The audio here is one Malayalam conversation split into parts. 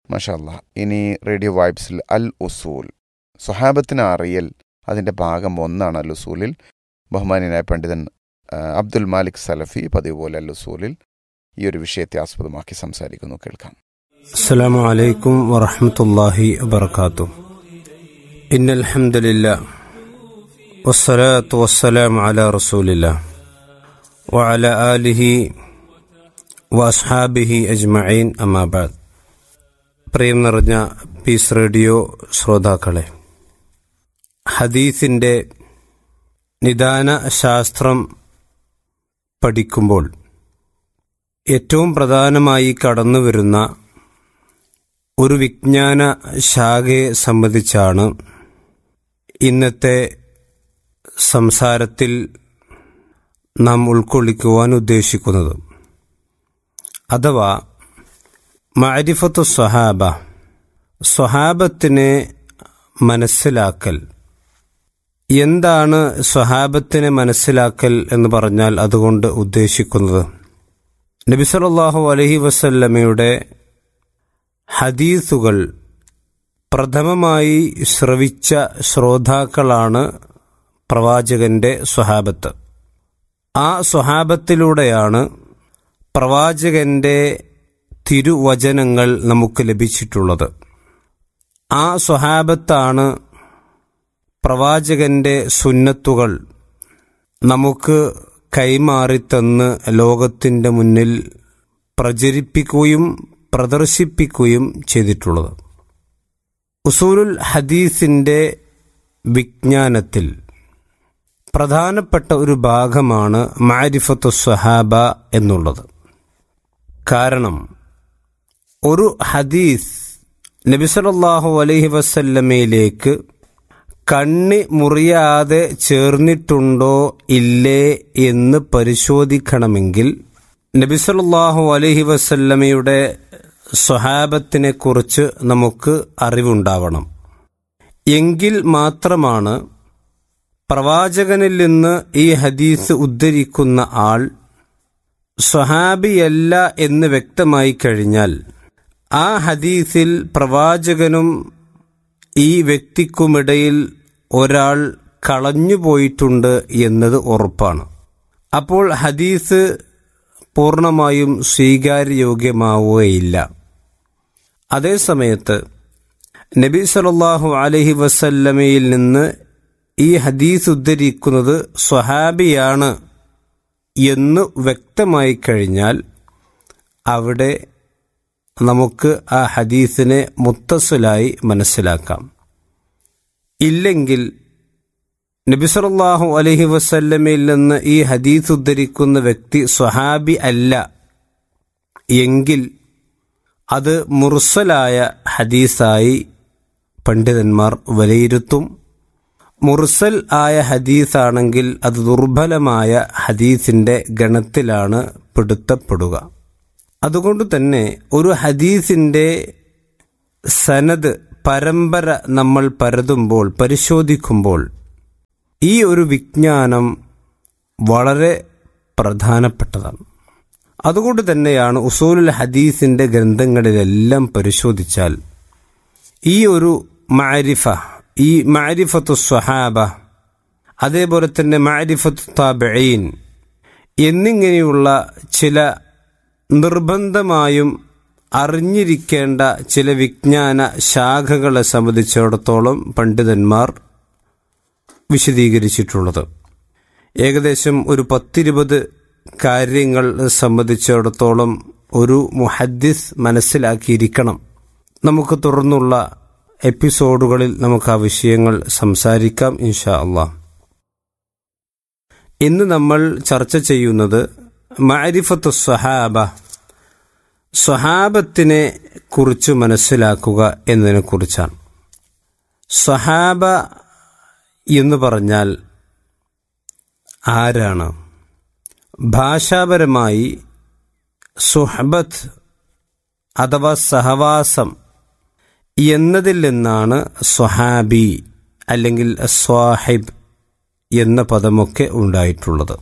മഷാല്ല ഇനി റേഡിയോ വൈബ്സിൽ അൽ ഉസൂൽ സ്വഹാബത്തിന് അറിയൽ അതിൻ്റെ ഭാഗം ഒന്നാണ് അൽ ഉസൂലിൽ ബഹുമാനിയനായ പണ്ഡിതൻ ആ, അബ്ദുൽ മാലിക് സലഫി പതിവ് പോലെ അൽ ഉസൂലിൽ ഈ ഒരു വിഷയത്തെ ആസ്പദമാക്കി സംസാരിക്കുന്നു കേൾക്കാം السلام عليكم ورحمة الله وبركاته إن الحمد لله والصلاة والسلام على رسول الله وعلى آله وأصحابه أجمعين أما بعد പ്രിയം നിറഞ്ഞ പീസ് റേഡിയോ ശ്രോതാക്കളെ ഹദീസിൻ്റെ നിദാന ശാസ്ത്രം പഠിക്കുമ്പോൾ ഏറ്റവും പ്രധാനമായി കടന്നുവരുന്ന ഒരു വിജ്ഞാന ശാഖയെ സംബന്ധിച്ചാണ് ഇന്നത്തെ സംസാരത്തിൽ നാം ഉൾക്കൊള്ളിക്കുവാൻ ഉദ്ദേശിക്കുന്നത് അഥവാ മാരിഫത്തു സ്വഹാബ സ്വഹാബത്തിനെ മനസ്സിലാക്കൽ എന്താണ് സ്വഹാബത്തിനെ മനസ്സിലാക്കൽ എന്ന് പറഞ്ഞാൽ അതുകൊണ്ട് ഉദ്ദേശിക്കുന്നത് നബി സല്ലല്ലാഹു അലൈഹി വസല്ലമയുടെ ഹദീസുകൾ പ്രഥമമായി ശ്രവിച്ച ശ്രോതാക്കളാണ് പ്രവാചകന്റെ സ്വഹാബത്ത് ആ സ്വഹാബത്തിലൂടെയാണ് പ്രവാചകന്റെ തിരുവചനങ്ങൾ നമുക്ക് ലഭിച്ചിട്ടുള്ളത് ആ സ്വഹാബത്താണ് പ്രവാചകന്റെ സുന്നത്തുകൾ നമുക്ക് കൈമാറിത്തന്ന് ലോകത്തിൻ്റെ മുന്നിൽ പ്രചരിപ്പിക്കുകയും പ്രദർശിപ്പിക്കുകയും ചെയ്തിട്ടുള്ളത് ഉസൂലുൽ ഹദീസിൻ്റെ വിജ്ഞാനത്തിൽ പ്രധാനപ്പെട്ട ഒരു ഭാഗമാണ് മാരിഫത്തു സ്വഹാബ എന്നുള്ളത് കാരണം ഒരു ഹദീസ് നബിസലല്ലാഹു അലൈഹി വസല്ലമയിലേക്ക് കണ്ണി മുറിയാതെ ചേർന്നിട്ടുണ്ടോ ഇല്ലേ എന്ന് പരിശോധിക്കണമെങ്കിൽ നബിസലല്ലാഹു അലൈഹി വസല്ലമയുടെ സ്വഹാബത്തിനെ കുറിച്ച് നമുക്ക് അറിവുണ്ടാവണം എങ്കിൽ മാത്രമാണ് പ്രവാചകനിൽ നിന്ന് ഈ ഹദീസ് ഉദ്ധരിക്കുന്ന ആൾ സ്വഹാബിയല്ല എന്ന് വ്യക്തമായി കഴിഞ്ഞാൽ ആ ഹദീസിൽ പ്രവാചകനും ഈ വ്യക്തിക്കുമിടയിൽ ഒരാൾ കളഞ്ഞുപോയിട്ടുണ്ട് എന്നത് ഉറപ്പാണ് അപ്പോൾ ഹദീസ് പൂർണ്ണമായും സ്വീകാര്യയോഗ്യമാവുകയില്ല അതേസമയത്ത് നബി സല്ലല്ലാഹു അലൈഹി വസല്ലമയിൽ നിന്ന് ഈ ഹദീസ് ഉദ്ധരിക്കുന്നത് സ്വഹാബിയാണ് എന്ന് വ്യക്തമായി കഴിഞ്ഞാൽ അവിടെ നമുക്ക് ആ ഹദീസിനെ മുത്തസിലായി മനസ്സിലാക്കാം ഇല്ലെങ്കിൽ നബി സല്ലല്ലാഹു അലൈഹി വസല്ലമയിൽ നിന്ന് ഈ ഹദീസ് ഉദ്ധരിക്കുന്ന വ്യക്തി സ്വഹാബി അല്ല എങ്കിൽ അത് മുർസലായ ഹദീസായി പണ്ഡിതന്മാർ വിലയിരുത്തും മുർസൽ ആയ ഹദീസാണെങ്കിൽ അത് ദുർബലമായ ഹദീസിന്റെ ഗണത്തിലാണ് പെടുത്തപ്പെടുക അതുകൊണ്ട് തന്നെ ഒരു ഹദീസിന്റെ സനത് പരമ്പര നമ്മൾ പരതുമ്പോൾ പരിശോധിക്കുമ്പോൾ ഈ ഒരു വിജ്ഞാനം വളരെ പ്രധാനപ്പെട്ടതാണ് അതുകൊണ്ട് തന്നെയാണ് ഉസൂലുൽ ഹദീസിന്റെ ഗ്രന്ഥങ്ങളിലെല്ലാം പരിശോധിച്ചാൽ ഈ ഒരു മാരിഫ ഈ മാരിഫത്തു സ്വഹാബ അതേപോലെ തന്നെ മാരിഫത്തു താബഈൻ എന്നിങ്ങനെയുള്ള ചില നിർബന്ധമായും അറിഞ്ഞിരിക്കേണ്ട ചില വിജ്ഞാന ശാഖകളെ സംബന്ധിച്ചിടത്തോളം പണ്ഡിതന്മാർ വിശദീകരിച്ചിട്ടുള്ളത് ഏകദേശം ഒരു പത്തിരുപത് കാര്യങ്ങൾ സംബന്ധിച്ചിടത്തോളം ഒരു മുഹദ്ദിസ് മനസ്സിലാക്കിയിരിക്കണം നമുക്ക് തുടർന്നുള്ള എപ്പിസോഡുകളിൽ നമുക്ക് ആ വിഷയങ്ങൾ സംസാരിക്കാം ഇൻഷാ അള്ളാഹ് ഇന്ന് നമ്മൾ ചർച്ച ചെയ്യുന്നത് മാരിഫത്തു സ്വഹാബ സ്വഹാബത്തിനെ കുറിച്ച് മനസ്സിലാക്കുക എന്നതിനെ കുറിച്ചാണ് സ്വഹാബ എന്ന് പറഞ്ഞാൽ ആരാണ് ഭാഷാപരമായി സുഹബത്ത് അഥവാ സഹവാസം എന്നതിൽ നിന്നാണ് സ്വഹാബി അല്ലെങ്കിൽ സ്വാഹിബ് എന്ന പദമൊക്കെ ഉണ്ടായിട്ടുള്ളത്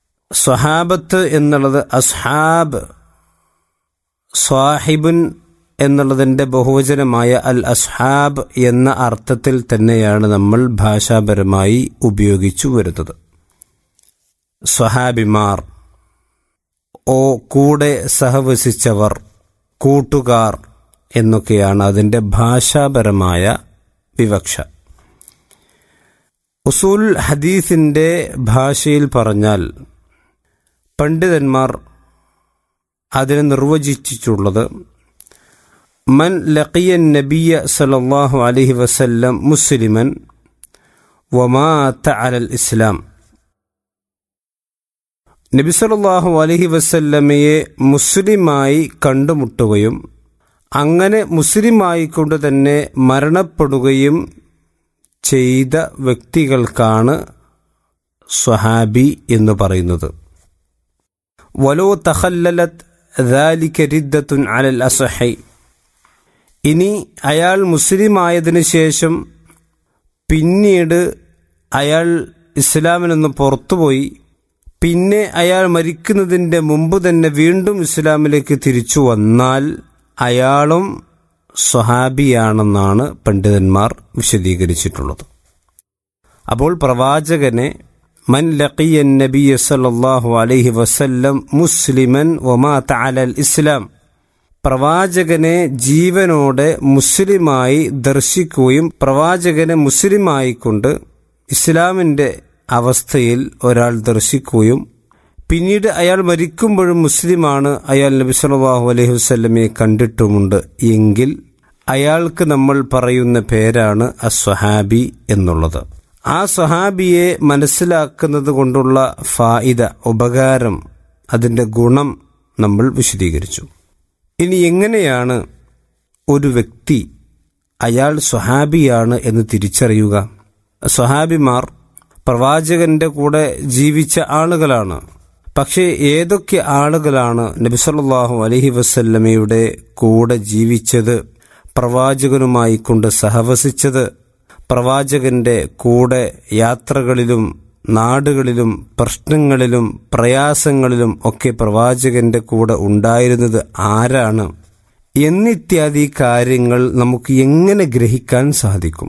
സ്വഹാബത്ത് എന്നുള്ളത് അസ്ഹാബ് സ്വാഹിബുൻ എന്നുള്ളതിൻ്റെ ബഹുവചനമായ അൽ അസ്ഹാബ് എന്ന അർത്ഥത്തിൽ തന്നെയാണ് നമ്മൾ ഭാഷാപരമായി ഉപയോഗിച്ചു വരുന്നത് സ്വഹാബിമാർ ഓ കൂടെ സഹവസിച്ചവർ കൂട്ടുകാർ എന്നൊക്കെയാണ് അതിൻ്റെ ഭാഷാപരമായ വിവക്ഷ ഉസൂൽ ഹദീസിൻ്റെ ഭാഷയിൽ പറഞ്ഞാൽ പണ്ഡിതന്മാർ അതിനെ നിർവചിച്ചിട്ടുള്ളത് മൻ ലഖിയ നബിയ സലല്ലാഹു അലൈഹി വസല്ലം മുസ്ലിമൻ വമാത്ത അലൽ ഇസ്ലാം നബി സല്ലല്ലാഹു അലൈഹി വസല്ലമയെ മുസ്ലിമായി കണ്ടുമുട്ടുകയും അങ്ങനെ മുസ്ലിമായിക്കൊണ്ട് തന്നെ മരണപ്പെടുകയും ചെയ്ത വ്യക്തികൾക്കാണ് സ്വഹാബി എന്ന് പറയുന്നത് വലോ തഹല്ലലത് ذلك ردة على الأصح ഇനി അയാൾ മുസ്ലിമായതിനു ശേഷം പിന്നീട് അയാൾ ഇസ്ലാമിൽ നിന്ന് പുറത്തുപോയി പിന്നെ അയാൾ മരിക്കുന്നതിൻ്റെ മുമ്പ് തന്നെ വീണ്ടും ഇസ്ലാമിലേക്ക് തിരിച്ചു വന്നാൽ അയാളും സ്വഹാബിയാണെന്നാണ് പണ്ഡിതന്മാർ വിശദീകരിച്ചിട്ടുള്ളത് അപ്പോൾ പ്രവാചകനെ മൻ ലഖിയ നബിയ സല്ലല്ലാഹു അലൈഹി വസല്ലം മുസ്ലിമൻ വമാ തഅലൽ ഇസ്ലാം പ്രവാചകനെ ജീവനോടെ മുസ്ലിമായി ദർശിക്കുകയും പ്രവാചകനെ മുസ്ലിമായിക്കൊണ്ട് ഇസ്ലാമിൻ്റെ അവസ്ഥയിൽ ഒരാൾ ദർശിക്കുകയും പിന്നീട് അയാൾ മരിക്കുമ്പോഴും മുസ്ലിമാണ് അയാൾ നബി സല്ലല്ലാഹു അലൈഹി വസല്ലമയെ കണ്ടിട്ടുമുണ്ട് എങ്കിൽ അയാൾക്ക് നമ്മൾ പറയുന്ന പേരാണ് അസ്വഹാബി എന്നുള്ളത് ആ സ്വഹാബിയെ മനസ്സിലാക്കുന്നത് കൊണ്ടുള്ള ഫായിദ ഉപകാരം അതിൻ്റെ ഗുണം നമ്മൾ വിശദീകരിച്ചു ഇനി എങ്ങനെയാണ് ഒരു വ്യക്തി അയാൾ സ്വഹാബിയാണ് എന്ന് തിരിച്ചറിയുക സ്വഹാബിമാർ പ്രവാചകന്റെ കൂടെ ജീവിച്ച ആളുകളാണ് പക്ഷേ ഏതൊക്കെ ആളുകളാണ് നബിസല്ലാഹു അലഹി വസല്ലമയുടെ കൂടെ ജീവിച്ചത് പ്രവാചകനുമായി കൊണ്ട് സഹവസിച്ചത് പ്രവാചകന്റെ കൂടെ യാത്രകളിലും നാടുകളിലും പ്രശ്നങ്ങളിലും പ്രയാസങ്ങളിലും ഒക്കെ പ്രവാചകന്റെ കൂടെ ഉണ്ടായിരുന്നത് ആരാണ് എന്നിത്യാദി കാര്യങ്ങൾ നമുക്ക് എങ്ങനെ ഗ്രഹിക്കാൻ സാധിക്കും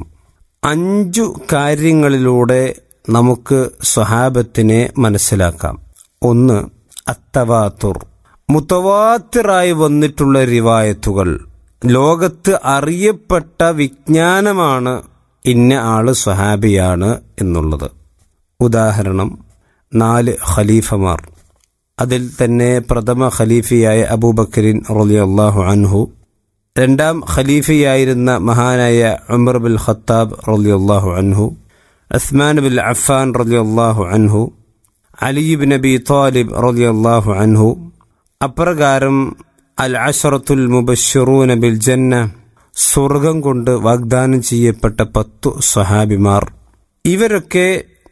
അഞ്ചു കാര്യങ്ങളിലൂടെ നമുക്ക് സ്വഹാബത്തിനെ മനസ്സിലാക്കാം ഒന്ന് അത്തവാത്തുർ മുത്തവാത്തിറായി വന്നിട്ടുള്ള റിവായത്തുകൾ ലോകത്ത് അറിയപ്പെട്ട വിജ്ഞാനമാണ് ഇന്ന ആള് സ്വഹാബിയാണ് എന്നുള്ളത് ഉദാഹരണം നാല് ഖലീഫമാർ അതിൽ തന്നെ പ്രഥമ ഖലീഫയായ അബൂബക്കറിൻ റളിയല്ലാഹു അൻഹു രണ്ടാം ഖലീഫയായിരുന്ന മഹാനായ ഉമർ ബിൽ ഖത്താബ് റളിയല്ലാഹു അൻഹു അസ്മാൻ ബിൽ അഫാൻ റളിയല്ലാഹു അൻഹു അലിബ് നബി താലിബ് റളിയല്ലാഹു അൻഹു അപ്രകാരം അൽ അഷറത്തുൽ മുബഷിറൂന ബിൽ ജന്ന സ്വർഗം കൊണ്ട് വാഗ്ദാനം ചെയ്യപ്പെട്ട പത്തു സ്വഹാബിമാർ ഇവരൊക്കെ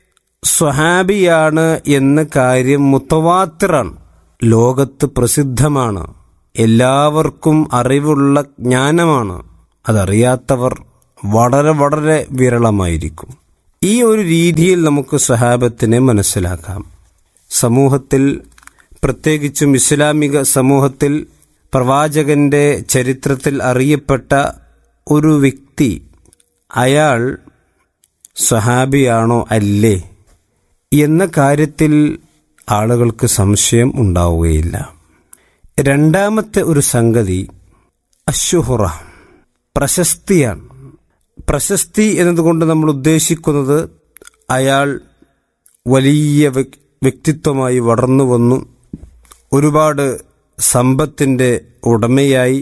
സ്വഹാബിയാണ് എന്ന കാര്യം മുത്തവാത്തിറാണ് ലോകത്ത് പ്രസിദ്ധമാണ് എല്ലാവർക്കും അറിവുള്ള ജ്ഞാനമാണ് അതറിയാത്തവർ വളരെ വളരെ വിരളമായിരിക്കും ഈ ഒരു രീതിയിൽ നമുക്ക് സ്വഹാബത്തിനെ മനസ്സിലാക്കാം സമൂഹത്തിൽ പ്രത്യേകിച്ചും ഇസ്ലാമിക സമൂഹത്തിൽ പ്രവാചകന്റെ ചരിത്രത്തിൽ അറിയപ്പെട്ട ഒരു വ്യക്തി അയാൾ സ്വഹാബിയാണോ അല്ലേ എന്ന കാര്യത്തിൽ ആളുകൾക്ക് സംശയം ഉണ്ടാവുകയില്ല രണ്ടാമത്തെ ഒരു സംഗതി അശുഹുറ പ്രശസ്തിയാണ് പ്രശസ്തി എന്നതുകൊണ്ട് നമ്മൾ ഉദ്ദേശിക്കുന്നത് അയാൾ വലിയ വ്യക്തിത്വമായി വളർന്നു വന്നു ഒരുപാട് സമ്പത്തിൻ്റെ ഉടമയായി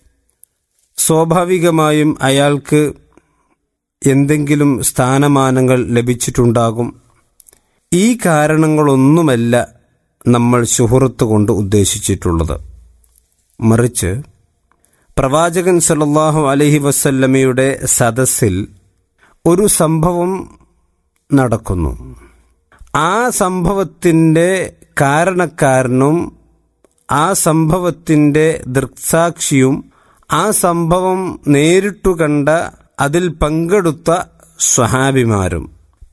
സ്വാഭാവികമായും അയാൾക്ക് എന്തെങ്കിലും സ്ഥാനമാനങ്ങൾ ലഭിച്ചിട്ടുണ്ടാകും ഈ കാരണങ്ങളൊന്നുമല്ല നമ്മൾ സുഹൃത്ത് കൊണ്ട് ഉദ്ദേശിച്ചിട്ടുള്ളത് മറിച്ച് പ്രവാചകൻ സല്ലല്ലാഹു അലഹി വസല്ലമയുടെ സദസ്സിൽ ഒരു സംഭവം നടക്കുന്നു ആ സംഭവത്തിൻ്റെ കാരണക്കാരനും ആ സംഭവത്തിൻ്റെ ദൃക്സാക്ഷിയും ആ സംഭവം നേരിട്ടു കണ്ട അതിൽ പങ്കെടുത്ത സ്വഹാബിമാരും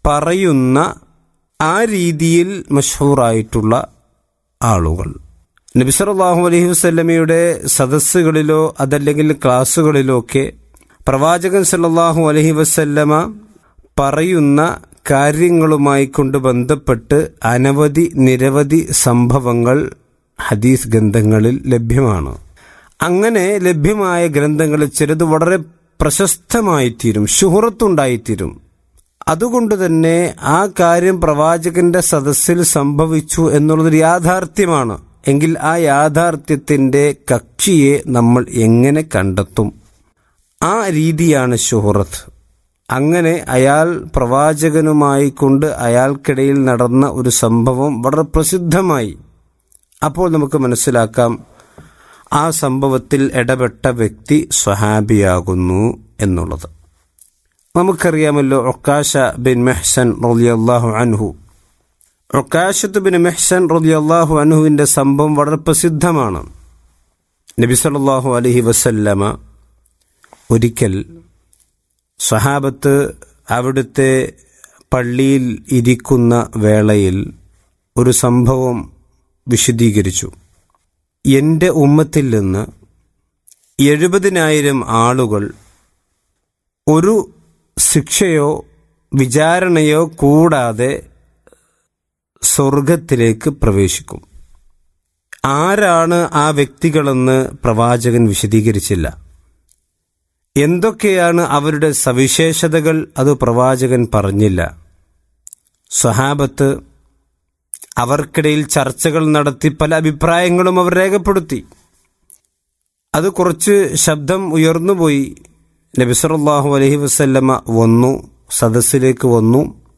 പറയുന്ന ആ രീതിയിൽ മഷഹൂറായിട്ടുള്ള ആളുകൾ നബിസറല്ലാഹു അലൈഹി വസ്ല്ലമയുടെ സദസ്സുകളിലോ അതല്ലെങ്കിൽ ക്ലാസ്സുകളിലോ ഒക്കെ പ്രവാചകൻ സല്ലല്ലാഹു അലൈഹി വസല്ലമ പറയുന്ന കാര്യങ്ങളുമായി കൊണ്ട് ബന്ധപ്പെട്ട് അനവധി നിരവധി സംഭവങ്ങൾ ഹദീസ് ഗ്രന്ഥങ്ങളിൽ ലഭ്യമാണ് അങ്ങനെ ലഭ്യമായ ഗ്രന്ഥങ്ങളിൽ ചിലത് വളരെ പ്രശസ്തമായിത്തീരും ശുഹറത്തുണ്ടായിത്തീരും അതുകൊണ്ട് തന്നെ ആ കാര്യം പ്രവാചകന്റെ സദസ്സിൽ സംഭവിച്ചു എന്നുള്ളതൊരു യാഥാർത്ഥ്യമാണ് എങ്കിൽ ആ യാഥാർത്ഥ്യത്തിന്റെ കക്ഷിയെ നമ്മൾ എങ്ങനെ കണ്ടെത്തും ആ രീതിയാണ് ഷുഹറത്ത് അങ്ങനെ അയാൾ പ്രവാചകനുമായി കൊണ്ട് അയാൾക്കിടയിൽ നടന്ന ഒരു സംഭവം വളരെ പ്രസിദ്ധമായി അപ്പോൾ നമുക്ക് മനസ്സിലാക്കാം ആ സംഭവത്തിൽ ഇടപെട്ട വ്യക്തി സ്വഹാബിയാകുന്നു എന്നുള്ളത് നമുക്കറിയാമല്ലോ ഒക്കാശ ബിൻ മെഹ്സൻ റളിയല്ലാഹു അൻഹു ഒക്കാശത്ത് ബിൻ മെഹ്സൻ റളിയല്ലാഹു അൻഹുവിന്റെ സംഭവം വളരെ പ്രസിദ്ധമാണ് നബി സല്ലല്ലാഹു അലൈഹി വസല്ലമ ഒരിക്കൽ സ്വഹാബത്ത് അവിടുത്തെ പള്ളിയിൽ ഇരിക്കുന്ന വേളയിൽ ഒരു സംഭവം വിശദീകരിച്ചു എൻ്റെ ഉമ്മത്തിൽ നിന്ന് എഴുപതിനായിരം ആളുകൾ ഒരു ശിക്ഷയോ വിചാരണയോ കൂടാതെ സ്വർഗത്തിലേക്ക് പ്രവേശിക്കും ആരാണ് ആ വ്യക്തികളെന്ന് പ്രവാചകൻ വിശദീകരിച്ചില്ല എന്തൊക്കെയാണ് അവരുടെ സവിശേഷതകൾ അത് പ്രവാചകൻ പറഞ്ഞില്ല സ്വഹാബത്ത് അവർക്കിടയിൽ ചർച്ചകൾ നടത്തി പല അഭിപ്രായങ്ങളും അവർ രേഖപ്പെടുത്തി അത് കുറച്ച് ശബ്ദം ഉയർന്നുപോയി നബിസറല്ലാഹു അലഹി വസ്ല്ലമ്മ വന്നു സദസ്സിലേക്ക് വന്നു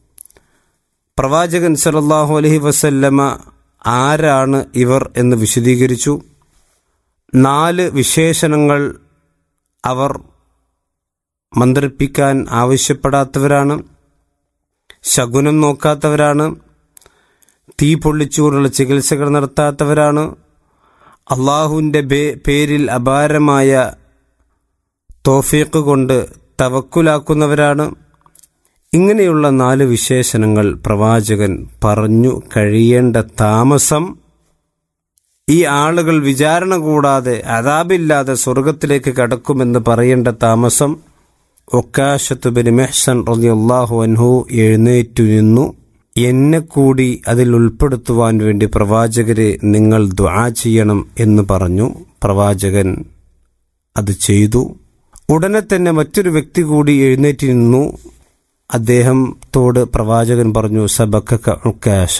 പ്രവാചകൻ സലല്ലാഹു അലഹി വസല്ലമ്മ ആരാണ് ഇവർ എന്ന് വിശദീകരിച്ചു നാല് വിശേഷണങ്ങൾ അവർ മന്ത്രിപ്പിക്കാൻ ആവശ്യപ്പെടാത്തവരാണ് ശകുനം നോക്കാത്തവരാണ് തീ പൊള്ളിച്ചുകൊണ്ടുള്ള ചികിത്സകൾ നടത്താത്തവരാണ് അള്ളാഹുവിൻ്റെ പേരിൽ അപാരമായ തോഫീക്ക് കൊണ്ട് തവക്കുലാക്കുന്നവരാണ് ഇങ്ങനെയുള്ള നാല് വിശേഷണങ്ങൾ പ്രവാചകൻ പറഞ്ഞു കഴിയേണ്ട താമസം ഈ ആളുകൾ വിചാരണ കൂടാതെ അതാബില്ലാതെ സ്വർഗത്തിലേക്ക് കടക്കുമെന്ന് പറയേണ്ട താമസം ഒക്കാശത്ത് ബിൻ മെഹ്സൻ റളിയല്ലാഹു അൻഹു എഴുന്നേറ്റു നിന്നു എന്നെ കൂടി അതിൽ ഉൾപ്പെടുത്തുവാൻ വേണ്ടി പ്രവാചകരെ നിങ്ങൾ ദ്വാ ചെയ്യണം എന്ന് പറഞ്ഞു പ്രവാചകൻ അത് ചെയ്തു ഉടനെ തന്നെ മറ്റൊരു വ്യക്തി കൂടി എഴുന്നേറ്റ് നിന്നു അദ്ദേഹത്തോട് പ്രവാചകൻ പറഞ്ഞു സബക്ക ഉക്കാശ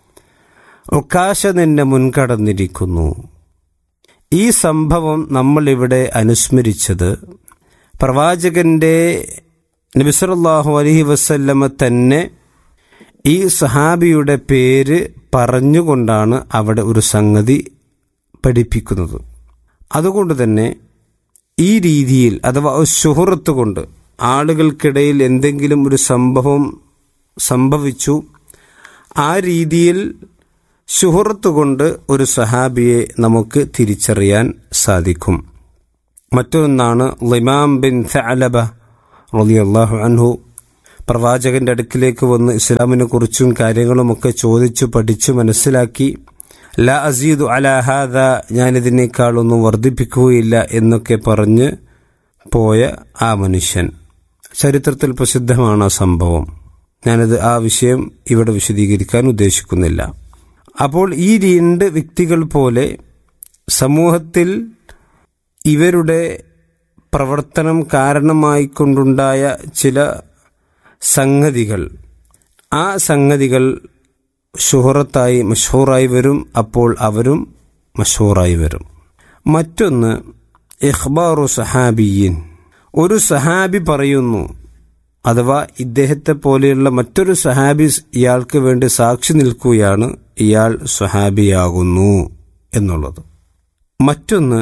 ഉക്കാശ നിന്നെ മുൻകടന്നിരിക്കുന്നു ഈ സംഭവം നമ്മളിവിടെ അനുസ്മരിച്ചത് പ്രവാചകന്റെ നബിസറല്ലാഹു അലഹി വസല്ലമ തന്നെ ഈ സഹാബിയുടെ പേര് പറഞ്ഞുകൊണ്ടാണ് അവിടെ ഒരു സംഗതി പഠിപ്പിക്കുന്നത് അതുകൊണ്ട് തന്നെ ഈ രീതിയിൽ അഥവാ സുഹൃത്ത് കൊണ്ട് ആളുകൾക്കിടയിൽ എന്തെങ്കിലും ഒരു സംഭവം സംഭവിച്ചു ആ രീതിയിൽ സുഹൃത്ത് കൊണ്ട് ഒരു സഹാബിയെ നമുക്ക് തിരിച്ചറിയാൻ സാധിക്കും മറ്റൊന്നാണ് ലിമാം ബിൻ സഅലബ റളിയല്ലാഹു അൻഹു പ്രവാചകന്റെ അടുക്കിലേക്ക് വന്ന് ഇസ്ലാമിനെ കുറിച്ചും കാര്യങ്ങളുമൊക്കെ ചോദിച്ചു പഠിച്ചു മനസ്സിലാക്കി ല അസീദു അലാഹാദ ഞാനിതിനേക്കാളൊന്നും വർദ്ധിപ്പിക്കുകയില്ല എന്നൊക്കെ പറഞ്ഞ് പോയ ആ മനുഷ്യൻ ചരിത്രത്തിൽ പ്രസിദ്ധമാണ് ആ സംഭവം ഞാനത് ആ വിഷയം ഇവിടെ വിശദീകരിക്കാൻ ഉദ്ദേശിക്കുന്നില്ല അപ്പോൾ ഈ രണ്ട് വ്യക്തികൾ പോലെ സമൂഹത്തിൽ ഇവരുടെ പ്രവർത്തനം കാരണമായിക്കൊണ്ടുണ്ടായ ചില സംഗതികൾ ആ സംഗതികൾ ഷുഹറത്തായി മഷൂറായി വരും അപ്പോൾ അവരും മഷൂറായി വരും മറ്റൊന്ന് ഇഖ്ബാറു സഹാബിയീൻ ഒരു സഹാബി പറയുന്നു അഥവാ ഇദ്ദേഹത്തെ പോലെയുള്ള മറ്റൊരു സഹാബി ഇയാൾക്ക് വേണ്ടി സാക്ഷി നിൽക്കുകയാണ് ഇയാൾ സ്വഹാബിയാകുന്നു എന്നുള്ളത് മറ്റൊന്ന്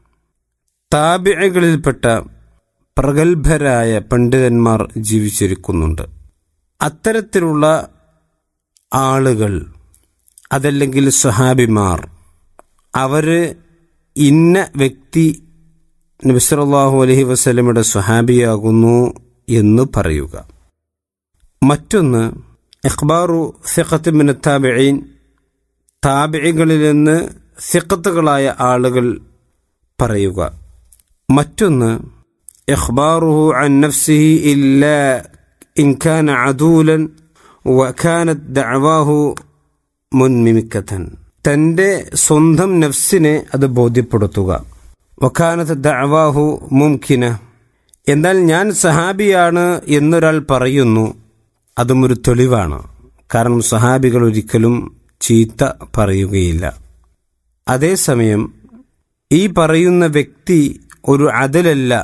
താബിഴകളിൽപ്പെട്ട പ്രഗത്ഭരായ പണ്ഡിതന്മാർ ജീവിച്ചിരിക്കുന്നുണ്ട് അത്തരത്തിലുള്ള ആളുകൾ അതല്ലെങ്കിൽ സ്വഹാബിമാർ അവര് ഇന്ന വ്യക്തി നബിസലാഹു അലഹി വസ്ലമയുടെ സ്വഹാബിയാകുന്നു എന്ന് പറയുക മറ്റൊന്ന് ഇഖ്ബാറു സിഖത്ത് മിന താബിഈൻ താബിഴികളിൽ നിന്ന് സിക്കത്തുകളായ ആളുകൾ പറയുക മറ്റൊന്ന് ഇഖ്ബാറുഹു അൻ നഫ്സിഹി ഇല്ല ഇൻ കാന അദൂലൻ വഖാനത് ദഅവാഹു മുൻമിമിക്കത്തൻ തൻ്റെ സ്വന്തം നഫ്സിനെ അത് ബോധ്യപ്പെടുത്തുക വഖാനത്ത് ദഅവാഹു മുംകിന എന്നാൽ ഞാൻ സഹാബിയാണ് എന്നൊരാൾ പറയുന്നു അതും ഒരു തെളിവാണ് കാരണം സഹാബികൾ ഒരിക്കലും ചീത്ത പറയുകയില്ല അതേസമയം ഈ പറയുന്ന വ്യക്തി ഒരു അതിലല്ല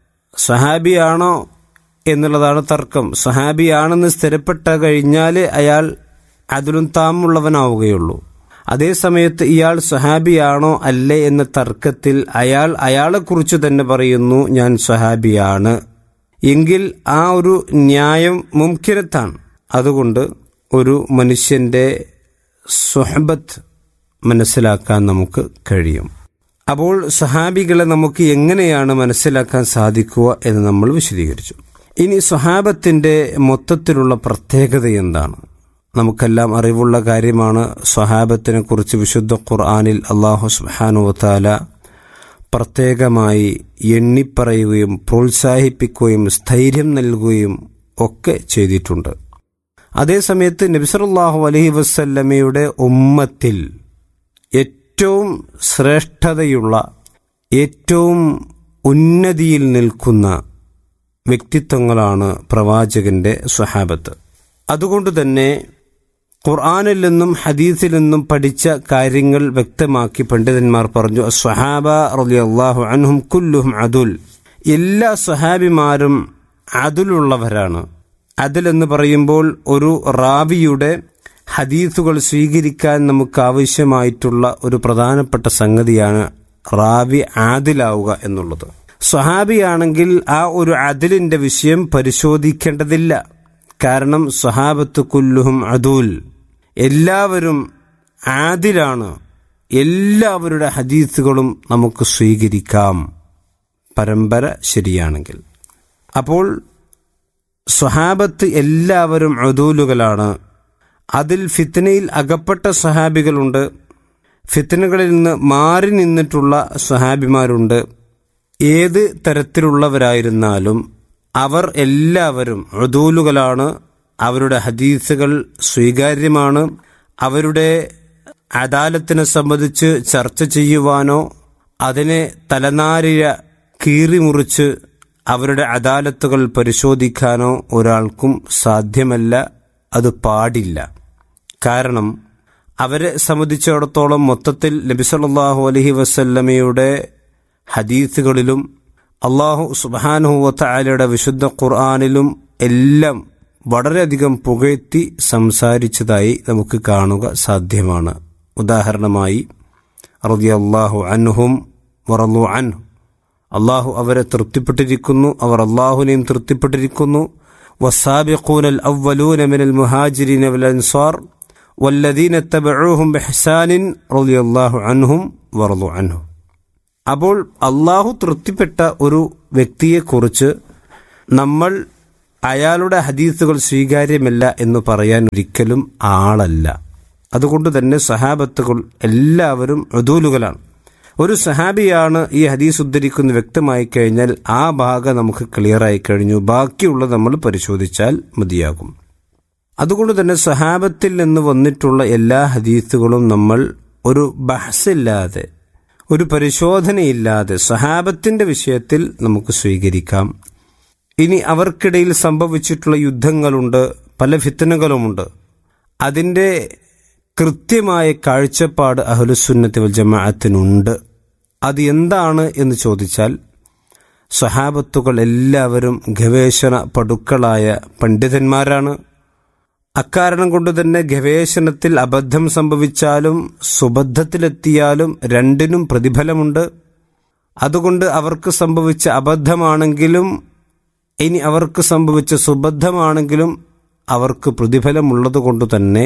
സഹാബിയാണോ എന്നുള്ളതാണ് തർക്കം സഹാബിയാണെന്ന് സ്ഥിരപ്പെട്ട കഴിഞ്ഞാൽ അയാൾ അതിലും താമുള്ളവനാവുകയുള്ളൂ അതേസമയത്ത് ഇയാൾ സഹാബിയാണോ അല്ലേ എന്ന തർക്കത്തിൽ അയാൾ അയാളെക്കുറിച്ച് തന്നെ പറയുന്നു ഞാൻ സഹാബിയാണ് എങ്കിൽ ആ ഒരു ന്യായം മുംകിനത്താണ് അതുകൊണ്ട് ഒരു മനുഷ്യന്റെ സ്വഹബത്ത് മനസ്സിലാക്കാൻ നമുക്ക് കഴിയും അപ്പോൾ സഹാബികളെ നമുക്ക് എങ്ങനെയാണ് മനസ്സിലാക്കാൻ സാധിക്കുക എന്ന് നമ്മൾ വിശദീകരിച്ചു ഇനി സ്വഹാബത്തിന്റെ മൊത്തത്തിലുള്ള പ്രത്യേകത എന്താണ് നമുക്കെല്ലാം അറിവുള്ള കാര്യമാണ് സ്വഹാബത്തിനെ കുറിച്ച് വിശുദ്ധ ഖുർആാനിൽ അള്ളാഹു സുബാനുവത്താല പ്രത്യേകമായി എണ്ണിപ്പറയുകയും പ്രോത്സാഹിപ്പിക്കുകയും സ്ഥൈര്യം നൽകുകയും ഒക്കെ ചെയ്തിട്ടുണ്ട് അതേസമയത്ത് നബിസറുല്ലാഹു അലഹി വസ്ല്ലമയുടെ ഉമ്മത്തിൽ ഏറ്റവും ശ്രേഷ്ഠതയുള്ള ഏറ്റവും ഉന്നതിയിൽ നിൽക്കുന്ന വ്യക്തിത്വങ്ങളാണ് പ്രവാചകന്റെ സ്വഹാബത്ത് അതുകൊണ്ട് തന്നെ ഖുർആാനിൽ നിന്നും ഹദീസിൽ നിന്നും പഠിച്ച കാര്യങ്ങൾ വ്യക്തമാക്കി പണ്ഡിതന്മാർ പറഞ്ഞു സ്വഹാബ റളിയല്ലാഹു അൻഹും കുല്ലുഹും അതുൽ എല്ലാ സ്വഹാബിമാരും അതുലുള്ളവരാണ് അതിൽ എന്ന് പറയുമ്പോൾ ഒരു റാവിയുടെ ഹദീസുകൾ സ്വീകരിക്കാൻ നമുക്ക് ആവശ്യമായിട്ടുള്ള ഒരു പ്രധാനപ്പെട്ട സംഗതിയാണ് റാവി ആദിലാവുക എന്നുള്ളത് സ്വഹാബിയാണെങ്കിൽ ആ ഒരു അതിലിന്റെ വിഷയം പരിശോധിക്കേണ്ടതില്ല കാരണം സ്വഹാബത്ത് കുല്ലുഹും അദൂൽ എല്ലാവരും ആദിലാണ് എല്ലാവരുടെ ഹദീസുകളും നമുക്ക് സ്വീകരിക്കാം പരമ്പര ശരിയാണെങ്കിൽ അപ്പോൾ സ്വഹാബത്ത് എല്ലാവരും അദൂലുകളാണ് അതിൽ ഫിത്തനയിൽ അകപ്പെട്ട സ്വഹാബികളുണ്ട് ഫിത്തനകളിൽ നിന്ന് മാറി നിന്നിട്ടുള്ള സ്വഹാബിമാരുണ്ട് ഏത് തരത്തിലുള്ളവരായിരുന്നാലും അവർ എല്ലാവരും അദൂലുകളാണ് അവരുടെ ഹദീസുകൾ സ്വീകാര്യമാണ് അവരുടെ അദാലത്തിനെ സംബന്ധിച്ച് ചർച്ച ചെയ്യുവാനോ അതിനെ തലനാരിഴ കീറിമുറിച്ച് അവരുടെ അദാലത്തുകൾ പരിശോധിക്കാനോ ഒരാൾക്കും സാധ്യമല്ല അത് പാടില്ല കാരണം അവരെ സംബന്ധിച്ചിടത്തോളം മൊത്തത്തിൽ നബിസല്ലാഹു അലഹി വസല്ലമയുടെ ഹദീസുകളിലും അള്ളാഹു സുബാനുഹുവത്തആലയുടെ വിശുദ്ധ ഖുർആാനിലും എല്ലാം വളരെയധികം പുകഴ്ത്തി സംസാരിച്ചതായി നമുക്ക് കാണുക സാധ്യമാണ് ഉദാഹരണമായി റളിയല്ലാഹു അൻഹും വറന്നു അൻഹു അള്ളാഹു അവരെ തൃപ്തിപ്പെട്ടിരിക്കുന്നു അവർ അള്ളാഹുനെയും തൃപ്തിപ്പെട്ടിരിക്കുന്നു والسابقون الأولون من المهاجرين والأنصار والذين اتبعوهم بإحسان رضي الله عنهم ورضوا عنه അപ്പോൾ അള്ളാഹു തൃപ്തിപ്പെട്ട ഒരു വ്യക്തിയെക്കുറിച്ച് നമ്മൾ അയാളുടെ ഹദീസുകൾ സ്വീകാര്യമല്ല എന്ന് പറയാൻ ഒരിക്കലും ആളല്ല അതുകൊണ്ട് തന്നെ സഹാബത്തുകൾ എല്ലാവരും അദൂലുകളാണ് ഒരു സഹാബിയാണ് ഈ ഹദീസ് ഉദ്ധരിക്കുന്ന വ്യക്തമായി കഴിഞ്ഞാൽ ആ ഭാഗം നമുക്ക് ക്ലിയർ ആയി കഴിഞ്ഞു ബാക്കിയുള്ളത് നമ്മൾ പരിശോധിച്ചാൽ മതിയാകും അതുകൊണ്ട് തന്നെ സഹാബത്തിൽ നിന്ന് വന്നിട്ടുള്ള എല്ലാ ഹദീസുകളും നമ്മൾ ഒരു ബഹസില്ലാതെ ഒരു പരിശോധനയില്ലാതെ സഹാബത്തിന്റെ വിഷയത്തിൽ നമുക്ക് സ്വീകരിക്കാം ഇനി അവർക്കിടയിൽ സംഭവിച്ചിട്ടുള്ള യുദ്ധങ്ങളുണ്ട് പല ഫിത്തനുകളുമുണ്ട് അതിൻ്റെ കൃത്യമായ കാഴ്ചപ്പാട് അഹ്ലുസുന്നത്തി വൽ ജമാഅത്തിനുണ്ട് അത് എന്താണ് എന്ന് ചോദിച്ചാൽ സഹാബത്തുകൾ എല്ലാവരും ഗവേഷണ പടുക്കളായ പണ്ഡിതന്മാരാണ് അക്കാരണം കൊണ്ട് തന്നെ ഗവേഷണത്തിൽ അബദ്ധം സംഭവിച്ചാലും സുബദ്ധത്തിലെത്തിയാലും രണ്ടിനും പ്രതിഫലമുണ്ട് അതുകൊണ്ട് അവർക്ക് സംഭവിച്ച അബദ്ധമാണെങ്കിലും ഇനി അവർക്ക് സംഭവിച്ച സുബദ്ധമാണെങ്കിലും അവർക്ക് പ്രതിഫലമുള്ളത് കൊണ്ട് തന്നെ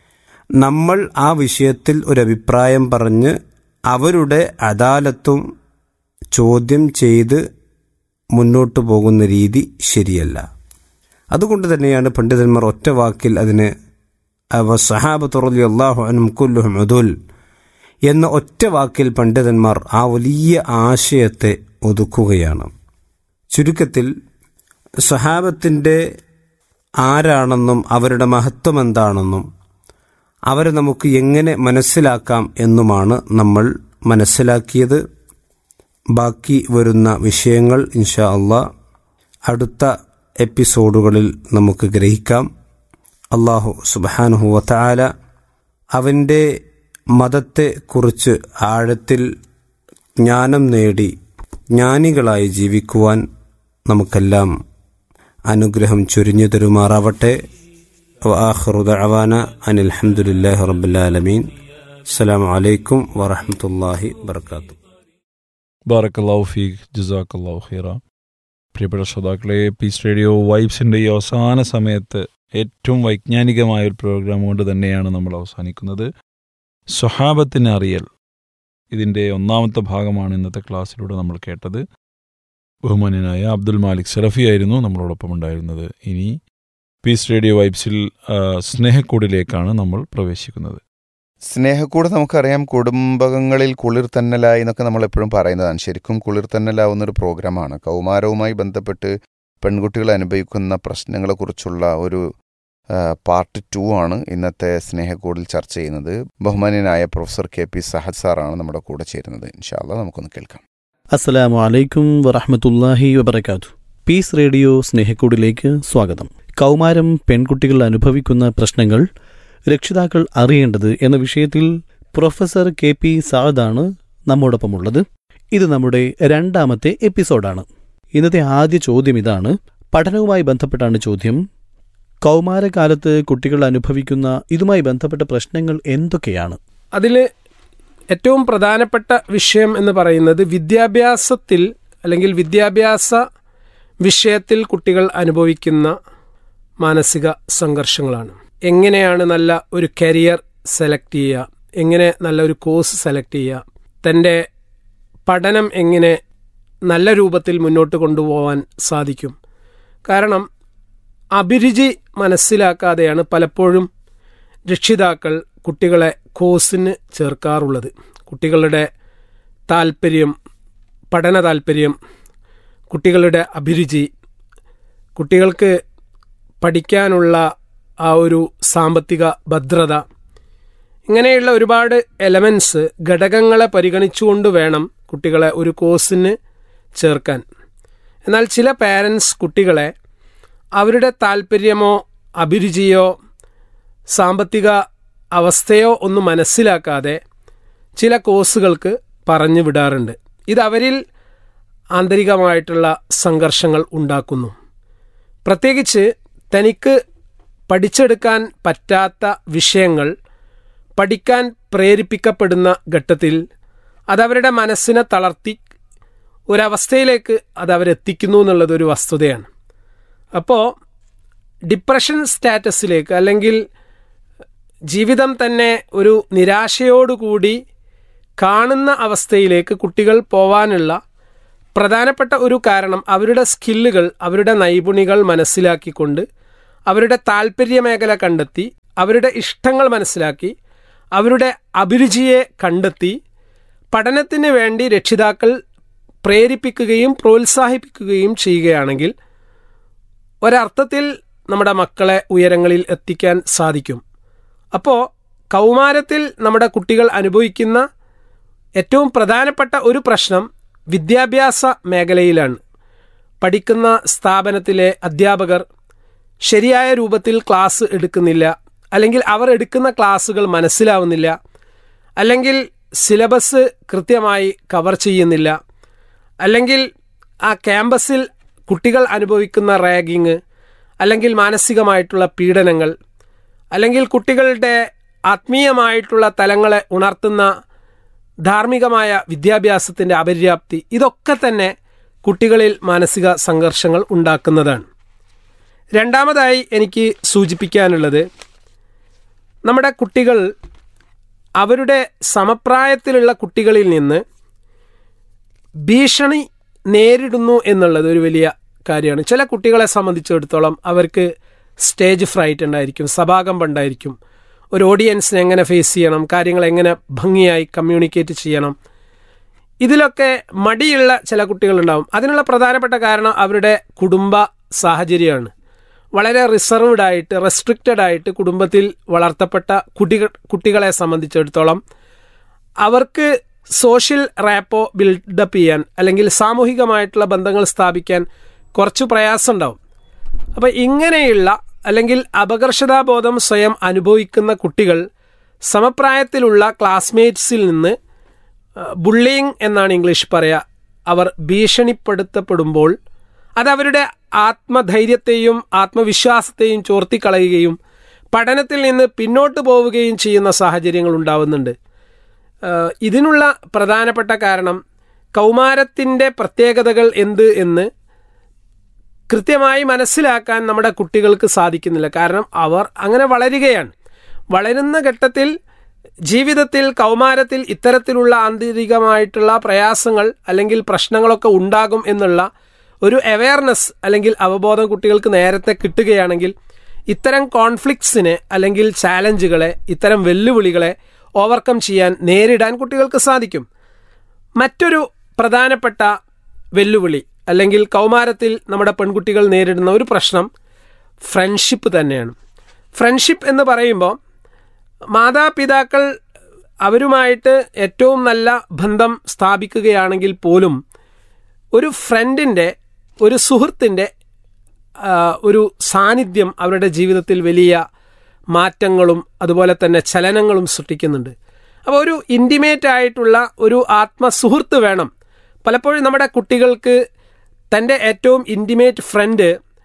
നമ്മൾ ആ വിഷയത്തിൽ ഒരു അഭിപ്രായം പറഞ്ഞ് അവരുടെ അദാലത്തും ചോദ്യം ചെയ്ത് മുന്നോട്ടു പോകുന്ന രീതി ശരിയല്ല അതുകൊണ്ട് തന്നെയാണ് പണ്ഡിതന്മാർ ഒറ്റ വാക്കിൽ അതിന് സഹാബ് തുറലി അള്ളാഹു അനും കുല്ലുഹും അതുൽ എന്ന ഒറ്റ വാക്കിൽ പണ്ഡിതന്മാർ ആ വലിയ ആശയത്തെ ഒതുക്കുകയാണ് ചുരുക്കത്തിൽ സ്വഹാബത്തിൻ്റെ ആരാണെന്നും അവരുടെ മഹത്വം എന്താണെന്നും അവരെ നമുക്ക് എങ്ങനെ മനസ്സിലാക്കാം എന്നുമാണ് നമ്മൾ മനസ്സിലാക്കിയത് ബാക്കി വരുന്ന വിഷയങ്ങൾ ഇൻഷാ അള്ളാ അടുത്ത എപ്പിസോഡുകളിൽ നമുക്ക് ഗ്രഹിക്കാം അള്ളാഹു സുബാനുഹു വത്താല അവൻ്റെ മതത്തെക്കുറിച്ച് ആഴത്തിൽ ജ്ഞാനം നേടി ജ്ഞാനികളായി ജീവിക്കുവാൻ നമുക്കെല്ലാം അനുഗ്രഹം ചൊരിഞ്ഞു തരുമാറാവട്ടെ وآخر دعوانا أن الحمد لله رب العالمين السلام عليكم ورحمة الله وبركاته ബാറക്കല്ലാഹു ഫീഖ് ജസാക്കല്ലാഹു ഖീറ പ്രിയപ്പെട്ട ശ്രോതാക്കളെ പീസ് റേഡിയോ വൈബ്സിൻ്റെ ഈ അവസാന സമയത്ത് ഏറ്റവും വൈജ്ഞാനികമായ ഒരു പ്രോഗ്രാം കൊണ്ട് തന്നെയാണ് നമ്മൾ അവസാനിക്കുന്നത് സ്വഹാബത്തിന് അറിയൽ ഇതിൻ്റെ ഒന്നാമത്തെ ഭാഗമാണ് ഇന്നത്തെ ക്ലാസ്സിലൂടെ നമ്മൾ കേട്ടത് ബഹുമാന്യനായ അബ്ദുൽ മാലിക് സലഫി ആയിരുന്നു നമ്മളോടൊപ്പം ഉണ്ടായിരുന്നത് ഇനി പീസ് റേഡിയോ വൈബ്സിൽ ആ, സ്നേഹക്കൂടിലേക്കാണ് നമ്മൾ പ്രവേശിക്കുന്നത് സ്നേഹക്കൂട് നമുക്കറിയാം കുടുംബകങ്ങളിൽ കുളിർ തന്നലായി എന്നൊക്കെ നമ്മൾ എപ്പോഴും പറയുന്നതാണ് ശരിക്കും കുളിർ തന്നലാവുന്ന ഒരു പ്രോഗ്രാമാണ് കൗമാരവുമായി ബന്ധപ്പെട്ട് പെൺകുട്ടികൾ അനുഭവിക്കുന്ന പ്രശ്നങ്ങളെക്കുറിച്ചുള്ള ഒരു ആ, പാർട്ട് ടു ആണ് ഇന്നത്തെ സ്നേഹക്കൂടിൽ ചർച്ച ചെയ്യുന്നത് ബഹുമാന്യനായ പ്രൊഫസർ കെ പി സഹദ് സാറാണ് നമ്മുടെ കൂടെ ചേരുന്നത് ഇൻഷാല്ല നമുക്കൊന്ന് കേൾക്കാം അസ്സലാമു അലൈക്കും വറഹമത്തല്ലാഹി വബർക്കാത്തു പീസ് റേഡിയോ സ്നേഹക്കൂടിലേക്ക് സ്വാഗതം കൗമാരം പെൺകുട്ടികൾ അനുഭവിക്കുന്ന പ്രശ്നങ്ങൾ രക്ഷിതാക്കൾ അറിയേണ്ടത് എന്ന വിഷയത്തിൽ പ്രൊഫസർ കെ പി സാദാണ് നമ്മോടൊപ്പമുള്ളത് ഇത് നമ്മുടെ രണ്ടാമത്തെ എപ്പിസോഡാണ് ഇന്നത്തെ ആദ്യ ചോദ്യം ഇതാണ് പഠനവുമായി ബന്ധപ്പെട്ടാണ് ചോദ്യം കൗമാരകാലത്ത് കുട്ടികൾ അനുഭവിക്കുന്ന ഇതുമായി ബന്ധപ്പെട്ട പ്രശ്നങ്ങൾ എന്തൊക്കെയാണ് അതിൽ ഏറ്റവും പ്രധാനപ്പെട്ട വിഷയം എന്ന് പറയുന്നത് വിദ്യാഭ്യാസത്തിൽ അല്ലെങ്കിൽ വിദ്യാഭ്യാസ വിഷയത്തിൽ കുട്ടികൾ അനുഭവിക്കുന്ന മാനസിക സംഘർഷങ്ങളാണ് എങ്ങനെയാണ് നല്ല ഒരു കരിയർ സെലക്ട് ചെയ്യുക എങ്ങനെ നല്ല ഒരു കോഴ്സ് സെലക്ട് ചെയ്യുക തൻ്റെ പഠനം എങ്ങനെ നല്ല രൂപത്തിൽ മുന്നോട്ട് കൊണ്ടുപോകാൻ സാധിക്കും കാരണം അഭിരുചി മനസ്സിലാക്കാതെയാണ് പലപ്പോഴും രക്ഷിതാക്കൾ കുട്ടികളെ കോഴ്സിന് ചേർക്കാറുള്ളത് കുട്ടികളുടെ താല്പര്യം പഠന താല്പര്യം കുട്ടികളുടെ അഭിരുചി കുട്ടികൾക്ക് പഠിക്കാനുള്ള ആ ഒരു സാമ്പത്തിക ഭദ്രത ഇങ്ങനെയുള്ള ഒരുപാട് എലമെൻസ് ഘടകങ്ങളെ പരിഗണിച്ചുകൊണ്ട് വേണം കുട്ടികളെ ഒരു കോഴ്സിന് ചേർക്കാൻ എന്നാൽ ചില പാരൻസ് കുട്ടികളെ അവരുടെ താല്പര്യമോ അഭിരുചിയോ സാമ്പത്തിക അവസ്ഥയോ ഒന്നും മനസ്സിലാക്കാതെ ചില കോഴ്സുകൾക്ക് പറഞ്ഞു വിടാറുണ്ട് ഇത് അവരിൽ ആന്തരികമായിട്ടുള്ള സംഘർഷങ്ങൾ ഉണ്ടാക്കുന്നു പ്രത്യേകിച്ച് തനിക്ക് പഠിച്ചെടുക്കാൻ പറ്റാത്ത വിഷയങ്ങൾ പഠിക്കാൻ പ്രേരിപ്പിക്കപ്പെടുന്ന ഘട്ടത്തിൽ അതവരുടെ മനസ്സിനെ തളർത്തി ഒരവസ്ഥയിലേക്ക് അത് അവരെത്തിക്കുന്നു എന്നുള്ളതൊരു വസ്തുതയാണ് അപ്പോൾ ഡിപ്രഷൻ സ്റ്റാറ്റസിലേക്ക് അല്ലെങ്കിൽ ജീവിതം തന്നെ ഒരു നിരാശയോടുകൂടി കാണുന്ന അവസ്ഥയിലേക്ക് കുട്ടികൾ പോവാനുള്ള പ്രധാനപ്പെട്ട ഒരു കാരണം അവരുടെ സ്കില്ലുകൾ അവരുടെ നൈപുണികൾ മനസ്സിലാക്കിക്കൊണ്ട് അവരുടെ താല്പര്യ മേഖല കണ്ടെത്തി അവരുടെ ഇഷ്ടങ്ങൾ മനസ്സിലാക്കി അവരുടെ അഭിരുചിയെ കണ്ടെത്തി പഠനത്തിന് വേണ്ടി രക്ഷിതാക്കൾ പ്രേരിപ്പിക്കുകയും പ്രോത്സാഹിപ്പിക്കുകയും ചെയ്യുകയാണെങ്കിൽ ഒരർത്ഥത്തിൽ നമ്മുടെ മക്കളെ ഉയരങ്ങളിൽ എത്തിക്കാൻ സാധിക്കും അപ്പോൾ കൗമാരത്തിൽ നമ്മുടെ കുട്ടികൾ അനുഭവിക്കുന്ന ഏറ്റവും പ്രധാനപ്പെട്ട ഒരു പ്രശ്നം വിദ്യാഭ്യാസ മേഖലയിലാണ് പഠിക്കുന്ന സ്ഥാപനത്തിലെ അധ്യാപകർ ശരിയായ രൂപത്തിൽ ക്ലാസ് എടുക്കുന്നില്ല അല്ലെങ്കിൽ അവർ എടുക്കുന്ന ക്ലാസ്സുകൾ മനസ്സിലാവുന്നില്ല അല്ലെങ്കിൽ സിലബസ് കൃത്യമായി കവർ ചെയ്യുന്നില്ല അല്ലെങ്കിൽ ആ ക്യാമ്പസിൽ കുട്ടികൾ അനുഭവിക്കുന്ന റാഗിങ് അല്ലെങ്കിൽ മാനസികമായിട്ടുള്ള പീഡനങ്ങൾ അല്ലെങ്കിൽ കുട്ടികളുടെ ആത്മീയമായിട്ടുള്ള തലങ്ങളെ ഉണർത്തുന്ന ധാർമ്മികമായ വിദ്യാഭ്യാസത്തിൻ്റെ അപര്യാപ്തി ഇതൊക്കെ തന്നെ കുട്ടികളിൽ മാനസിക സംഘർഷങ്ങൾ ഉണ്ടാക്കുന്നതാണ് രണ്ടാമതായി എനിക്ക് സൂചിപ്പിക്കാനുള്ളത് നമ്മുടെ കുട്ടികൾ അവരുടെ സമപ്രായത്തിലുള്ള കുട്ടികളിൽ നിന്ന് ഭീഷണി നേരിടുന്നു എന്നുള്ളത് ഒരു വലിയ കാര്യമാണ് ചില കുട്ടികളെ സംബന്ധിച്ചിടത്തോളം അവർക്ക് സ്റ്റേജ് ഫ്രൈറ്റ് ഉണ്ടായിരിക്കും സഭാകമ്പം ഉണ്ടായിരിക്കും ഒരു ഓഡിയൻസിനെ എങ്ങനെ ഫേസ് ചെയ്യണം കാര്യങ്ങൾ എങ്ങനെ ഭംഗിയായി കമ്മ്യൂണിക്കേറ്റ് ചെയ്യണം ഇതിലൊക്കെ മടിയുള്ള ചില കുട്ടികളുണ്ടാവും അതിനുള്ള പ്രധാനപ്പെട്ട കാരണം അവരുടെ കുടുംബ സാഹചര്യമാണ് വളരെ റിസർവ്ഡ് ആയിട്ട് റെസ്ട്രിക്റ്റഡ് ആയിട്ട് കുടുംബത്തിൽ വളർത്തപ്പെട്ട കുട്ടികൾ കുട്ടികളെ സംബന്ധിച്ചിടത്തോളം അവർക്ക് സോഷ്യൽ റാപ്പോ ബിൽഡപ്പ് ചെയ്യാൻ അല്ലെങ്കിൽ സാമൂഹികമായിട്ടുള്ള ബന്ധങ്ങൾ സ്ഥാപിക്കാൻ കുറച്ച് പ്രയാസമുണ്ടാവും അപ്പോൾ ഇങ്ങനെയുള്ള അല്ലെങ്കിൽ അപകർഷതാബോധം സ്വയം അനുഭവിക്കുന്ന കുട്ടികൾ സമപ്രായത്തിലുള്ള ക്ലാസ്മേറ്റ്സിൽ നിന്ന് ബുള്ളിയിങ് എന്നാണ് ഇംഗ്ലീഷ് പറയുക അവർ ഭീഷണിപ്പെടുത്തപ്പെടുമ്പോൾ അതവരുടെ ആത്മധൈര്യത്തെയും ആത്മവിശ്വാസത്തെയും ചോർത്തിക്കളയുകയും പഠനത്തിൽ നിന്ന് പിന്നോട്ട് പോവുകയും ചെയ്യുന്ന സാഹചര്യങ്ങൾ ഉണ്ടാവുന്നുണ്ട് ഏഹ് ഇതിനുള്ള പ്രധാനപ്പെട്ട കാരണം കൗമാരത്തിൻ്റെ പ്രത്യേകതകൾ എന്ത് എന്ന് കൃത്യമായി മനസ്സിലാക്കാൻ നമ്മുടെ കുട്ടികൾക്ക് സാധിക്കുന്നില്ല കാരണം അവർ അങ്ങനെ വളരുകയാണ് വളരുന്ന ഘട്ടത്തിൽ ജീവിതത്തിൽ കൗമാരത്തിൽ ഇത്തരത്തിലുള്ള ആന്തരികമായിട്ടുള്ള പ്രയാസങ്ങൾ അല്ലെങ്കിൽ പ്രശ്നങ്ങളൊക്കെ ഉണ്ടാകും എന്നുള്ള ഒരു അവയർനെസ് അല്ലെങ്കിൽ അവബോധം കുട്ടികൾക്ക് നേരത്തെ കിട്ടുകയാണെങ്കിൽ ഇത്തരം കോൺഫ്ലിക്ട്സിനെ അല്ലെങ്കിൽ ചാലഞ്ചുകളെ ഇത്തരം വെല്ലുവിളികളെ ഓവർകം ചെയ്യാൻ നേരിടാൻ കുട്ടികൾക്ക് സാധിക്കും മറ്റൊരു പ്രധാനപ്പെട്ട വെല്ലുവിളി അല്ലെങ്കിൽ കൗമാരത്തിൽ നമ്മുടെ പെൺകുട്ടികൾ നേരിടുന്ന ഒരു പ്രശ്നം ഫ്രണ്ട്ഷിപ്പ് തന്നെയാണ് ഫ്രണ്ട്ഷിപ്പ് എന്ന് പറയുമ്പോൾ മാതാപിതാക്കൾ അവരുമായിട്ട് ഏറ്റവും നല്ല ബന്ധം സ്ഥാപിക്കുകയാണെങ്കിൽ പോലും ഒരു ഫ്രണ്ടിൻ്റെ ഒരു സുഹൃത്തിൻ്റെ ആ, ഒരു സാന്നിധ്യം അവരുടെ ജീവിതത്തിൽ വലിയ മാറ്റങ്ങളും അതുപോലെ തന്നെ ചലനങ്ങളും സൃഷ്ടിക്കുന്നുണ്ട് അപ്പോൾ ഒരു ഇൻറ്റിമേറ്റ് ആയിട്ടുള്ള ഒരു ആത്മസുഹൃത്ത് വേണം പലപ്പോഴും നമ്മുടെ കുട്ടികൾക്ക് തൻ്റെ ഏറ്റവും ഇൻറ്റിമേറ്റ് ഫ്രണ്ട്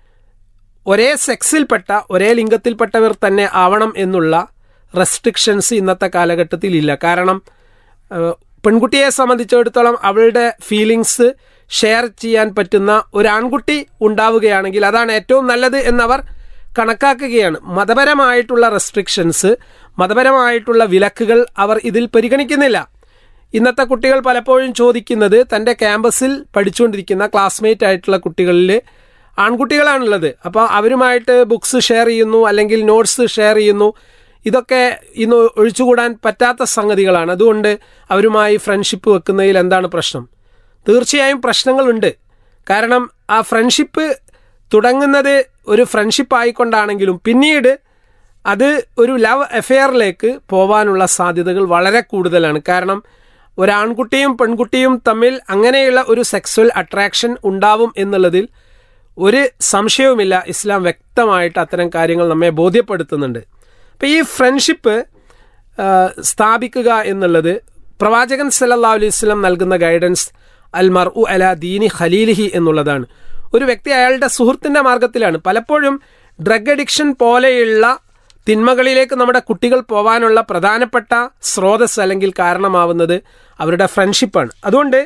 ഒരേ സെക്സിൽപ്പെട്ട ഒരേ ലിംഗത്തിൽപ്പെട്ടവർ തന്നെ ആവണം എന്നുള്ള റെസ്ട്രിക്ഷൻസ് ഇന്നത്തെ കാലഘട്ടത്തിൽ ഇല്ല കാരണം ഏഹ്, പെൺകുട്ടിയെ സംബന്ധിച്ചിടത്തോളം അവളുടെ ഫീലിങ്സ് ഷെയർ ചെയ്യാൻ പറ്റുന്ന ഒരു ആൺകുട്ടി ഉണ്ടാവുകയാണെങ്കിൽ അതാണ് ഏറ്റവും നല്ലത് എന്നവർ കണക്കാക്കുകയാണ് മതപരമായിട്ടുള്ള റെസ്ട്രിക്ഷൻസ് മതപരമായിട്ടുള്ള വിലക്കുകൾ അവർ ഇതിൽ പരിഗണിക്കുന്നില്ല ഇന്നത്തെ കുട്ടികൾ പലപ്പോഴും ചോദിക്കുന്നത് തൻ്റെ ക്യാമ്പസിൽ പഠിച്ചുകൊണ്ടിരിക്കുന്ന ക്ലാസ്മേറ്റ് ആയിട്ടുള്ള കുട്ടികളിൽ ആൺകുട്ടികളാണുള്ളത് അപ്പോൾ അവരുമായിട്ട് ബുക്സ് ഷെയർ ചെയ്യുന്നു അല്ലെങ്കിൽ നോട്ട്സ് ഷെയർ ചെയ്യുന്നു ഇതൊക്കെ ഇന്ന് ഒഴിച്ചുകൂടാൻ പറ്റാത്ത സംഗതികളാണ് അതുകൊണ്ട് അവരുമായി ഫ്രണ്ട്ഷിപ്പ് വെക്കുന്നതിൽ എന്താണ് പ്രശ്നം തീർച്ചയായും പ്രശ്നങ്ങളുണ്ട് കാരണം ആ ഫ്രണ്ട്ഷിപ്പ് തുടങ്ങുന്നത് ഒരു ഫ്രണ്ട്ഷിപ്പ് ആയിക്കൊണ്ടാണെങ്കിലും പിന്നീട് അത് ഒരു ലവ് അഫെയറിലേക്ക് പോവാനുള്ള സാധ്യതകൾ വളരെ കൂടുതലാണ് കാരണം ഒരാൺകുട്ടിയും പെൺകുട്ടിയും തമ്മിൽ അങ്ങനെയുള്ള ഒരു സെക്സ്വൽ അട്രാക്ഷൻ ഉണ്ടാവും എന്നുള്ളതിൽ ഒരു സംശയവുമില്ല ഇസ്ലാം വ്യക്തമായിട്ട് അത്തരം കാര്യങ്ങൾ നമ്മെ ബോധ്യപ്പെടുത്തുന്നുണ്ട് അപ്പം ഈ ഫ്രണ്ട്ഷിപ്പ് ആ, സ്ഥാപിക്കുക എന്നുള്ളത് പ്രവാചകൻ സല്ലല്ലാഹു അലൈഹി വസല്ലം നൽകുന്ന ഗൈഡൻസ് അൽ മർ ഉ അല ദീനി ഖലീലിഹി എന്നുള്ളതാണ് ഒരു വ്യക്തി അയാളുടെ സുഹൃത്തിൻ്റെ മാർഗത്തിലാണ് പലപ്പോഴും ഡ്രഗ് അഡിക്ഷൻ പോലെയുള്ള തിന്മകളിലേക്ക് നമ്മുടെ കുട്ടികൾ പോകാനുള്ള പ്രധാനപ്പെട്ട സ്രോതസ് അല്ലെങ്കിൽ കാരണമാവുന്നത് അവരുടെ ഫ്രണ്ട്ഷിപ്പാണ് അതുകൊണ്ട്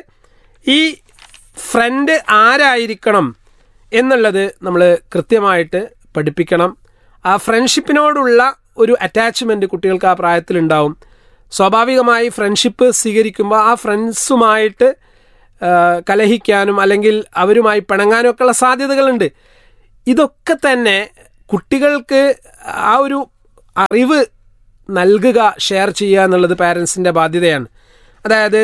ഈ ഫ്രണ്ട് ആരായിരിക്കണം എന്നുള്ളത് നമ്മൾ കൃത്യമായിട്ട് പഠിപ്പിക്കണം ആ ഫ്രണ്ട്ഷിപ്പിനോടുള്ള ഒരു അറ്റാച്ച്മെൻറ്റ് കുട്ടികൾക്ക് ആ പ്രായത്തിലുണ്ടാവും സ്വാഭാവികമായി ഫ്രണ്ട്ഷിപ്പ് സ്വീകരിക്കുമ്പോൾ ആ ഫ്രണ്ട്സുമായിട്ട് ആ, കലഹിക്കാനും അല്ലെങ്കിൽ അവരുമായി പിണങ്ങാനും ഒക്കെയുള്ള സാധ്യതകളുണ്ട് ഇതൊക്കെ തന്നെ കുട്ടികൾക്ക് ആ ഒരു അറിവ് നൽകുക ഷെയർ ചെയ്യുക എന്നുള്ളത് പാരൻസിൻ്റെ ബാധ്യതയാണ് അതായത്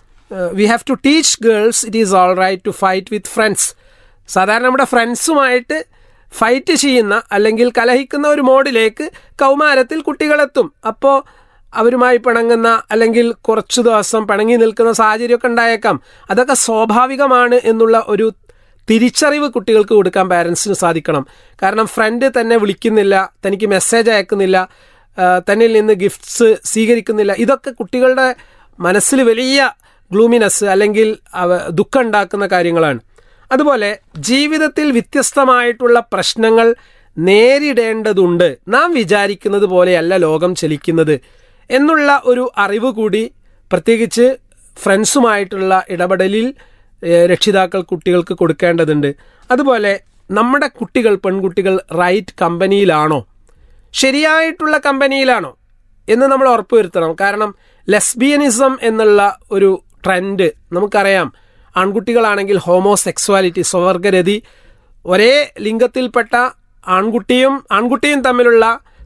we have to teach girls it is all right to fight with friends സാധാരണ നമ്മുടെ ഫ്രണ്ട്സുമായിട്ട് ഫൈറ്റ് ചെയ്യുന്ന അല്ലെങ്കിൽ കലഹിക്കുന്ന ഒരു മോഡിലേക്ക് കൗമാരത്തിൽ കുട്ടികളെത്തും അപ്പോൾ അവരുമായി പിണങ്ങുന്ന അല്ലെങ്കിൽ കുറച്ചു ദിവസം പിണങ്ങി നിൽക്കുന്ന സാഹചര്യമൊക്കെ ഉണ്ടായേക്കാം അതൊക്കെ സ്വാഭാവികമാണ് എന്നുള്ള ഒരു തിരിച്ചറിവ് കുട്ടികൾക്ക് കൊടുക്കാൻ പാരൻസിന് സാധിക്കണം കാരണം ഫ്രണ്ട് തന്നെ വിളിക്കുന്നില്ല തനിക്ക് മെസ്സേജ് അയക്കുന്നില്ല ആ, തന്നിൽ നിന്ന് ഗിഫ്റ്റ്സ് സ്വീകരിക്കുന്നില്ല ഇതൊക്കെ കുട്ടികളുടെ മനസ്സിൽ വലിയ ഗ്ലൂമിനെസ് അല്ലെങ്കിൽ അവ ദുഃഖം ഉണ്ടാക്കുന്ന കാര്യങ്ങളാണ് അതുപോലെ ജീവിതത്തിൽ വ്യത്യസ്തമായിട്ടുള്ള പ്രശ്നങ്ങൾ നേരിടേണ്ടതുണ്ട് നാം വിചാരിക്കുന്നത് പോലെയല്ല ലോകം ചലിക്കുന്നത് എന്നുള്ള ഒരു അറിവ് കൂടി പ്രത്യേകിച്ച് ഫ്രണ്ട്സുമായിട്ടുള്ള ഇടപെടലിൽ ഏഹ്, രക്ഷിതാക്കൾ കുട്ടികൾക്ക് കൊടുക്കേണ്ടതുണ്ട് അതുപോലെ നമ്മുടെ കുട്ടികൾ പെൺകുട്ടികൾ റൈറ്റ് കമ്പനിയിലാണോ ശരിയായിട്ടുള്ള കമ്പനിയിലാണോ എന്ന് നമ്മൾ ഉറപ്പുവരുത്തണം കാരണം ലെസ്ബിയനിസം എന്നുള്ള ഒരു ട്രെൻഡ് നമുക്കറിയാം ആൺകുട്ടികളാണെങ്കിൽ ഹോമോസെക്സ്വാലിറ്റി സ്വവർഗരതി ഒരേ ലിംഗത്തിൽപ്പെട്ട ആൺകുട്ടിയും ആൺകുട്ടിയും തമ്മിലുള്ള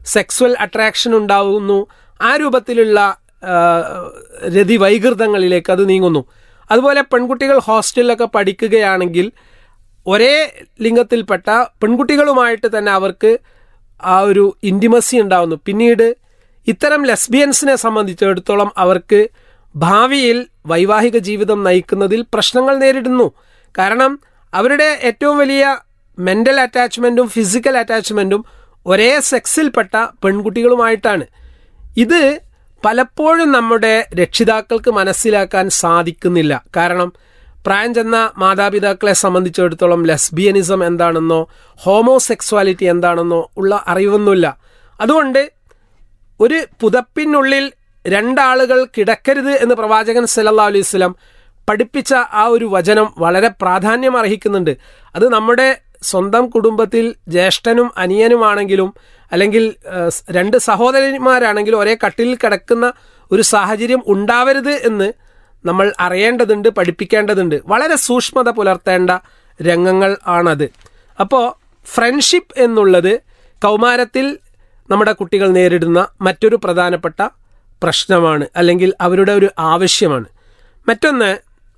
സെക്സ്വൽ അട്രാക്ഷൻ ഉണ്ടാവുന്നു ആ രൂപത്തിലുള്ള ആ, രതി വൈകൃതങ്ങളിലേക്ക് അത് നീങ്ങുന്നു അതുപോലെ പെൺകുട്ടികൾ ഹോസ്റ്റലിലൊക്കെ പഠിക്കുകയാണെങ്കിൽ ഒരേ ലിംഗത്തിൽപ്പെട്ട പെൺകുട്ടികളുമായിട്ട് തന്നെ അവർക്ക് ആ ഒരു ഇൻറ്റിമസി ഉണ്ടാവുന്നു പിന്നീട് ഇത്തരം ലെസ്ബിയൻസിനെ സംബന്ധിച്ചിടത്തോളം അവർക്ക് ഭാവിയിൽ വൈവാഹിക ജീവിതം നയിക്കുന്നതിൽ പ്രശ്നങ്ങൾ നേരിടുന്നു കാരണം അവരുടെ ഏറ്റവും വലിയ മെൻ്റൽ അറ്റാച്ച്മെൻറ്റും ഫിസിക്കൽ അറ്റാച്ച്മെൻറ്റും ഒരേ സെക്സിൽപ്പെട്ട പെൺകുട്ടികളുമായിട്ടാണ് ഇത് പലപ്പോഴും നമ്മുടെ രക്ഷിതാക്കൾക്ക് മനസ്സിലാക്കാൻ സാധിക്കുന്നില്ല കാരണം പ്രായം ചെന്ന മാതാപിതാക്കളെ സംബന്ധിച്ചിടത്തോളം ലെസ്ബിയനിസം എന്താണെന്നോ ഹോമോസെക്സ്വാലിറ്റി എന്താണെന്നോ ഉള്ള അറിവൊന്നുമില്ല അതുകൊണ്ട് ഒരു പുതപ്പിനുള്ളിൽ രണ്ടാളുകൾ കിടക്കരുത് എന്ന് പ്രവാചകൻ സല്ലല്ലാഹു അലൈഹി വസല്ലം പഠിപ്പിച്ച ആ ഒരു വചനം വളരെ പ്രാധാന്യം അർഹിക്കുന്നുണ്ട് അത് നമ്മുടെ സ്വന്തം കുടുംബത്തിൽ ജ്യേഷ്ഠനും അനിയനുമാണെങ്കിലും അല്ലെങ്കിൽ ഏഹ്, സ് രണ്ട് സഹോദരന്മാരാണെങ്കിലും ഒരേ കട്ടിലിൽ കിടക്കുന്ന ഒരു സാഹചര്യം ഉണ്ടാവരുത് എന്ന് നമ്മൾ അറിയേണ്ടതുണ്ട് പഠിപ്പിക്കേണ്ടതുണ്ട് വളരെ സൂക്ഷ്മത പുലർത്തേണ്ട രംഗങ്ങൾ ആണത് അപ്പോൾ ഫ്രണ്ട്ഷിപ്പ് എന്നുള്ളത് കൗമാരത്തിൽ നമ്മുടെ കുട്ടികൾ നേരിടുന്ന മറ്റൊരു പ്രധാനപ്പെട്ട പ്രശ്നമാണ് അല്ലെങ്കിൽ അവരുടെ ഒരു ആവശ്യമാണ് മറ്റൊന്ന്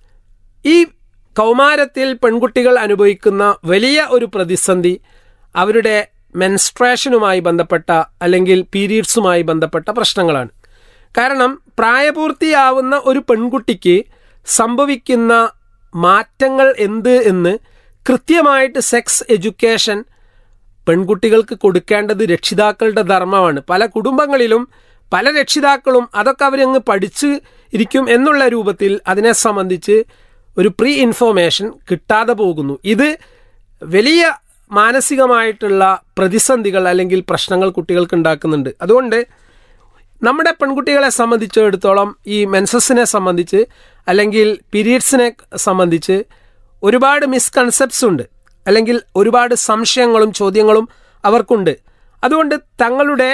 ഈ കൗമാരത്തിൽ പെൺകുട്ടികൾ അനുഭവിക്കുന്ന വലിയ ഒരു പ്രതിസന്ധി അവരുടെ മെൻസ്ട്രേഷനുമായി ബന്ധപ്പെട്ട അല്ലെങ്കിൽ പീരീഡ്സുമായി ബന്ധപ്പെട്ട പ്രശ്നങ്ങളാണ് കാരണം പ്രായപൂർത്തിയാവുന്ന ഒരു പെൺകുട്ടിക്ക് സംഭവിക്കുന്ന മാറ്റങ്ങൾ എന്ത് എന്ന് കൃത്യമായിട്ട് സെക്സ് എഡ്യൂക്കേഷൻ പെൺകുട്ടികൾക്ക് കൊടുക്കേണ്ടത് രക്ഷിതാക്കളുടെ ധർമ്മമാണ് പല കുടുംബങ്ങളിലും പല രക്ഷിതാക്കളും അതൊക്കെ അവരങ്ങ് പഠിച്ച് ഇരിക്കും എന്നുള്ള രൂപത്തിൽ അതിനെ സംബന്ധിച്ച് ഒരു പ്രീ ഇൻഫോർമേഷൻ കിട്ടാതെ പോകുന്നു ഇത് വലിയ മാനസികമായിട്ടുള്ള പ്രതിസന്ധികൾ അല്ലെങ്കിൽ പ്രശ്നങ്ങൾ കുട്ടികൾക്ക് ഉണ്ടാക്കുന്നുണ്ട് അതുകൊണ്ട് നമ്മുടെ പെൺകുട്ടികളെ സംബന്ധിച്ചിടത്തോളം ഈ മെൻസസിനെ സംബന്ധിച്ച് അല്ലെങ്കിൽ പീരീഡ്സിനെ സംബന്ധിച്ച് ഒരുപാട് മിസ്കൺസെപ്റ്റ്സ് ഉണ്ട് അല്ലെങ്കിൽ ഒരുപാട് സംശയങ്ങളും ചോദ്യങ്ങളും അവർക്കുണ്ട് അതുകൊണ്ട് തങ്ങളുടെ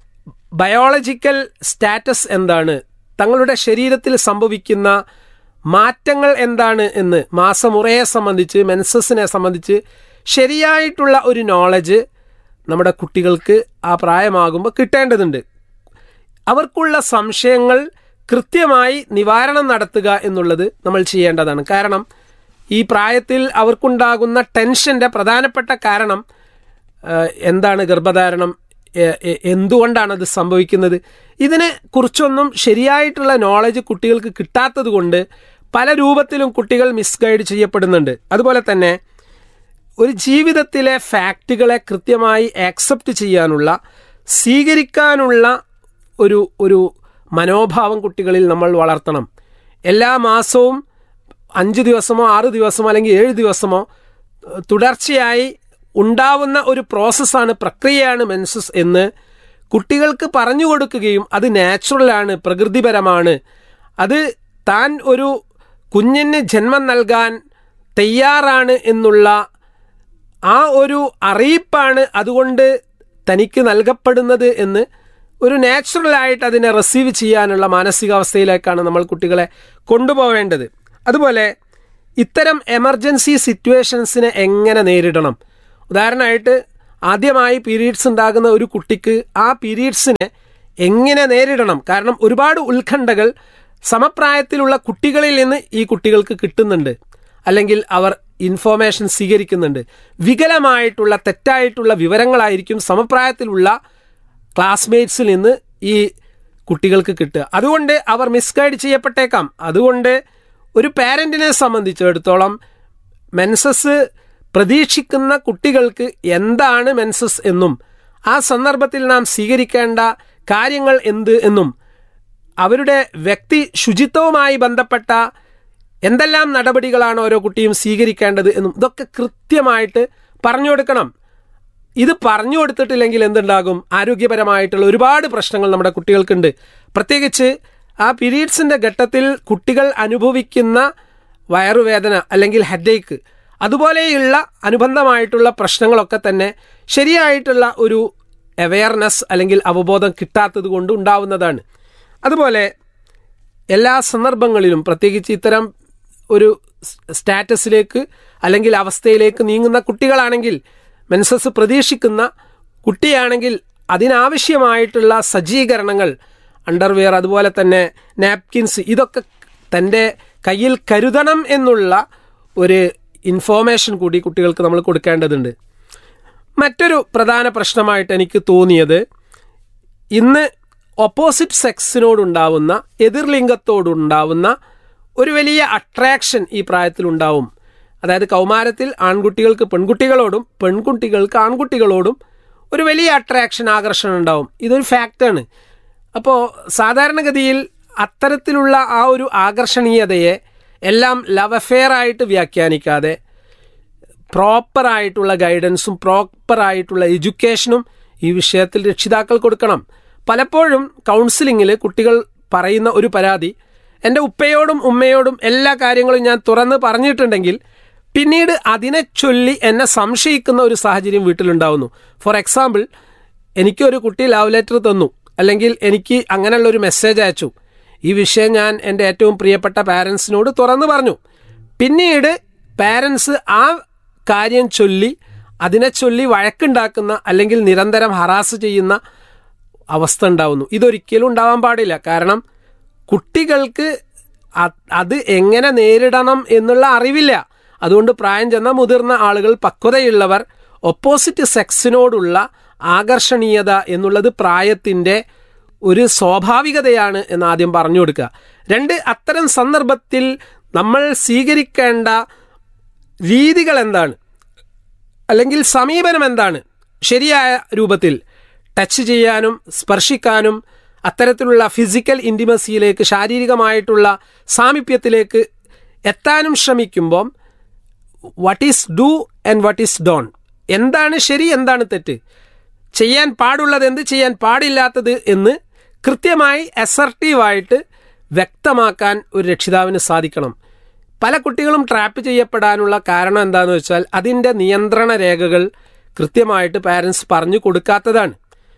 ബയോളജിക്കൽ സ്റ്റാറ്റസ് എന്താണ് തങ്ങളുടെ ശരീരത്തിൽ സംഭവിക്കുന്ന മാറ്റങ്ങൾ എന്താണ് എന്ന് മാസമുറയെ സംബന്ധിച്ച് മെൻസസിനെ സംബന്ധിച്ച് ശരിയായിട്ടുള്ള ഒരു നോളജ് നമ്മുടെ കുട്ടികൾക്ക് ആ പ്രായമാകുമ്പോൾ കിട്ടേണ്ടതുണ്ട് അവർക്കുള്ള സംശയങ്ങൾ കൃത്യമായി നിവാരണം നടത്തുക എന്നുള്ളത് നമ്മൾ ചെയ്യേണ്ടതാണ് കാരണം ഈ പ്രായത്തിൽ അവർക്കുണ്ടാകുന്ന ടെൻഷൻ്റെ പ്രധാനപ്പെട്ട കാരണം ആ, എന്താണ് ഗർഭധാരണം എ- എ- എന്തുകൊണ്ടാണ് അത് സംഭവിക്കുന്നത് ഇതിനെ കുറിച്ചൊന്നും ശരിയായിട്ടുള്ള നോളജ് കുട്ടികൾക്ക് കിട്ടാത്തത് കൊണ്ട് പല രൂപത്തിലും കുട്ടികൾ മിസ്ഗൈഡ് ചെയ്യപ്പെടുന്നുണ്ട് അതുപോലെ തന്നെ ഒരു ജീവിതത്തിലെ ഫാക്റ്റുകളെ കൃത്യമായി ആക്സെപ്റ്റ് ചെയ്യാനുള്ള സ്വീകരിക്കാനുള്ള ഒരു ഒരു മനോഭാവം കുട്ടികളിൽ നമ്മൾ വളർത്തണം എല്ലാ മാസവും അഞ്ച് ദിവസമോ ആറ് ദിവസമോ അല്ലെങ്കിൽ ഏഴ് ദിവസമോ ഏഹ്, തുടർച്ചയായി ഉണ്ടാവുന്ന ഒരു പ്രോസസ്സാണ് പ്രക്രിയയാണ് മെൻസസ് എന്ന് കുട്ടികൾക്ക് പറഞ്ഞു കൊടുക്കുകയും അത് നാച്ചുറലാണ് പ്രകൃതിപരമാണ് അത് താൻ ഒരു കുഞ്ഞിന് ജന്മം നൽകാൻ തയ്യാറാണ് എന്നുള്ള ആ ഒരു അറിയിപ്പാണ് അതുകൊണ്ട് തനിക്ക് നൽകപ്പെടുന്നത് എന്ന് ഒരു നാച്ചുറലായിട്ട് അതിനെ റിസീവ് ചെയ്യാനുള്ള മാനസികാവസ്ഥയിലേക്കാണ് നമ്മൾ കുട്ടികളെ കൊണ്ടുപോവേണ്ടത് അതുപോലെ ഇത്തരം എമർജൻസി സിറ്റുവേഷൻസിനെ എങ്ങനെ നേരിടണം ഉദാഹരണമായിട്ട് ആദ്യമായി പീരീഡ്സ് ഉണ്ടാകുന്ന ഒരു കുട്ടിക്ക് ആ പീരീഡ്സിനെ എങ്ങനെ നേരിടണം കാരണം ഒരുപാട് ഉത്കണ്ഠകൾ സമപ്രായത്തിലുള്ള കുട്ടികളിൽ നിന്ന് ഈ കുട്ടികൾക്ക് കിട്ടുന്നുണ്ട് അല്ലെങ്കിൽ അവർ ഇൻഫോർമേഷൻ സ്വീകരിക്കുന്നുണ്ട് വികലമായിട്ടുള്ള തെറ്റായിട്ടുള്ള വിവരങ്ങളായിരിക്കും സമപ്രായത്തിലുള്ള ക്ലാസ്മേറ്റ്സിൽ നിന്ന് ഈ കുട്ടികൾക്ക് കിട്ടുക അതുകൊണ്ട് അവർ മിസ്ഗൈഡ് ചെയ്യപ്പെട്ടേക്കാം അതുകൊണ്ട് ഒരു പാരൻറ്റിനെ സംബന്ധിച്ചിടത്തോളം മെൻസസ് പ്രതീക്ഷിക്കുന്ന കുട്ടികൾക്ക് എന്താണ് മെൻസസ് എന്നും ആ സന്ദർഭത്തിൽ നാം സ്വീകരിക്കേണ്ട കാര്യങ്ങൾ എന്ത് എന്നും അവരുടെ വ്യക്തി ശുചിത്വവുമായി ബന്ധപ്പെട്ട എന്തെല്ലാം നടപടികളാണ് ഓരോ കുട്ടിയും സ്വീകരിക്കേണ്ടത് എന്നും ഇതൊക്കെ കൃത്യമായിട്ട് പറഞ്ഞു കൊടുക്കണം ഇത് പറഞ്ഞു കൊടുത്തിട്ടില്ലെങ്കിൽ എന്തുണ്ടാകും ആരോഗ്യപരമായിട്ടുള്ള ഒരുപാട് പ്രശ്നങ്ങൾ നമ്മുടെ കുട്ടികൾക്കുണ്ട് പ്രത്യേകിച്ച് ആ പീരീഡ്സിൻ്റെ ഘട്ടത്തിൽ കുട്ടികൾ അനുഭവിക്കുന്ന വയറുവേദന അല്ലെങ്കിൽ ഹെഡേക്ക് അതുപോലെയുള്ള അനുബന്ധമായിട്ടുള്ള പ്രശ്നങ്ങളൊക്കെ തന്നെ ശരിയായിട്ടുള്ള ഒരു അവയർനെസ് അല്ലെങ്കിൽ അവബോധം കിട്ടാത്തത് കൊണ്ട് ഉണ്ടാവുന്നതാണ് അതുപോലെ എല്ലാ സന്ദർഭങ്ങളിലും പ്രത്യേകിച്ച് ഇത്തരം ഒരു സ് സ്റ്റാറ്റസിലേക്ക് അല്ലെങ്കിൽ അവസ്ഥയിലേക്ക് നീങ്ങുന്ന കുട്ടികളാണെങ്കിൽ മെൻസസ് പ്രതീക്ഷിക്കുന്ന കുട്ടിയാണെങ്കിൽ അതിനാവശ്യമായിട്ടുള്ള സജ്ജീകരണങ്ങൾ അണ്ടർവെയർ അതുപോലെ തന്നെ നാപ്കിൻസ് ഇതൊക്കെ തൻ്റെ കയ്യിൽ കരുതണം എന്നുള്ള ഒരു ഇൻഫോർമേഷൻ കൂടി കുട്ടികൾക്ക് നമ്മൾ കൊടുക്കേണ്ടതുണ്ട് മറ്റൊരു പ്രധാന പ്രശ്നമായിട്ട് എനിക്ക് തോന്നിയത് ഇന്ന് ഓപ്പോസിറ്റ് സെക്സിനോടുണ്ടാവുന്ന എതിർലിംഗത്തോടുണ്ടാവുന്ന ഒരു വലിയ അട്രാക്ഷൻ ഈ പ്രായത്തിലുണ്ടാവും അതായത് കൗമാരത്തിൽ ആൺകുട്ടികൾക്ക് പെൺകുട്ടികളോടും പെൺകുട്ടികൾക്ക് ആൺകുട്ടികളോടും ഒരു വലിയ അട്രാക്ഷൻ ആകർഷണം ഉണ്ടാവും ഇതൊരു ഫാക്റ്റാണ് അപ്പോൾ സാധാരണഗതിയിൽ അത്തരത്തിലുള്ള ആ ഒരു ആകർഷണീയതയെ എല്ലാം ലവ് അഫെയർ ആയിട്ട് വ്യാഖ്യാനിക്കാതെ പ്രോപ്പറായിട്ടുള്ള ഗൈഡൻസും പ്രോപ്പറായിട്ടുള്ള എഡ്യൂക്കേഷനും ഈ വിഷയത്തിൽ രക്ഷിതാക്കൾ കൊടുക്കണം പലപ്പോഴും കൗൺസിലിങ്ങിൽ കുട്ടികൾ പറയുന്ന ഒരു പരാതി എൻ്റെ ഉപ്പയോടും ഉമ്മയോടും എല്ലാ കാര്യങ്ങളും ഞാൻ തുറന്ന് പറഞ്ഞിട്ടുണ്ടെങ്കിൽ പിന്നീട് അതിനെ ചൊല്ലി എന്നെ സംശയിക്കുന്ന ഒരു സാഹചര്യം വീട്ടിലുണ്ടാവുന്നു ഫോർ എക്സാമ്പിൾ എനിക്കൊരു കുട്ടി ലവ് ലെറ്റർ തന്നു അല്ലെങ്കിൽ എനിക്ക് അങ്ങനെയുള്ള ഒരു മെസ്സേജ് അയച്ചു ഈ വിഷയം ഞാൻ എൻ്റെ ഏറ്റവും പ്രിയപ്പെട്ട പാരൻസിനോട് തുറന്നു പറഞ്ഞു പിന്നീട് പാരൻസ് ആ കാര്യം ചൊല്ലി അതിനെ ചൊല്ലി വഴക്കുണ്ടാക്കുന്ന അല്ലെങ്കിൽ നിരന്തരം ഹറാസ് ചെയ്യുന്ന അവസ്ഥ ഉണ്ടാവുന്നു ഇതൊരിക്കലും ഉണ്ടാവാൻ പാടില്ല കാരണം കുട്ടികൾക്ക് അ- അത് എങ്ങനെ നേരിടണം എന്നുള്ള അറിവില്ല അതുകൊണ്ട് പ്രായം ചെന്ന മുതിർന്ന ആളുകൾ പക്വതയുള്ളവർ ഒപ്പോസിറ്റ് സെക്സിനോടുള്ള ആകർഷണീയത എന്നുള്ളത് പ്രായത്തിൻ്റെ ഒരു സ്വാഭാവികതയാണ് എന്ന് ആദ്യം പറഞ്ഞു കൊടുക്കുക രണ്ട് അത്തരം സന്ദർഭത്തിൽ നമ്മൾ സ്വീകരിക്കേണ്ട രീതികൾ എന്താണ് അല്ലെങ്കിൽ സമീപനം എന്താണ് ശരിയായ രൂപത്തിൽ ടച്ച് ചെയ്യാനും സ്പർശിക്കാനും അത്തരത്തിലുള്ള ഫിസിക്കൽ ഇൻറ്റിമസിയിലേക്ക് ശാരീരികമായിട്ടുള്ള സാമീപ്യത്തിലേക്ക് എത്താനും ശ്രമിക്കുമ്പം what is do and what is don't എന്താണ് ശരി എന്താണ് തെറ്റ് ചെയ്യാൻ പാടുള്ളത് എന്ത് ചെയ്യാൻ പാടില്ലാത്തത് എന്ന് കൃത്യമായി അസർട്ടീവായിട്ട് വ്യക്തമാക്കാൻ ഒരു രക്ഷിതാവിന് സാധിക്കണം പല കുട്ടികളും ട്രാപ്പ് ചെയ്യപ്പെടാനുള്ള കാരണം എന്താണെന്ന് വെച്ചാൽ അതിൻ്റെ നിയന്ത്രണ രേഖകൾ കൃത്യമായിട്ട് പാരൻസ് പറഞ്ഞു കൊടുക്കാത്തതാണ്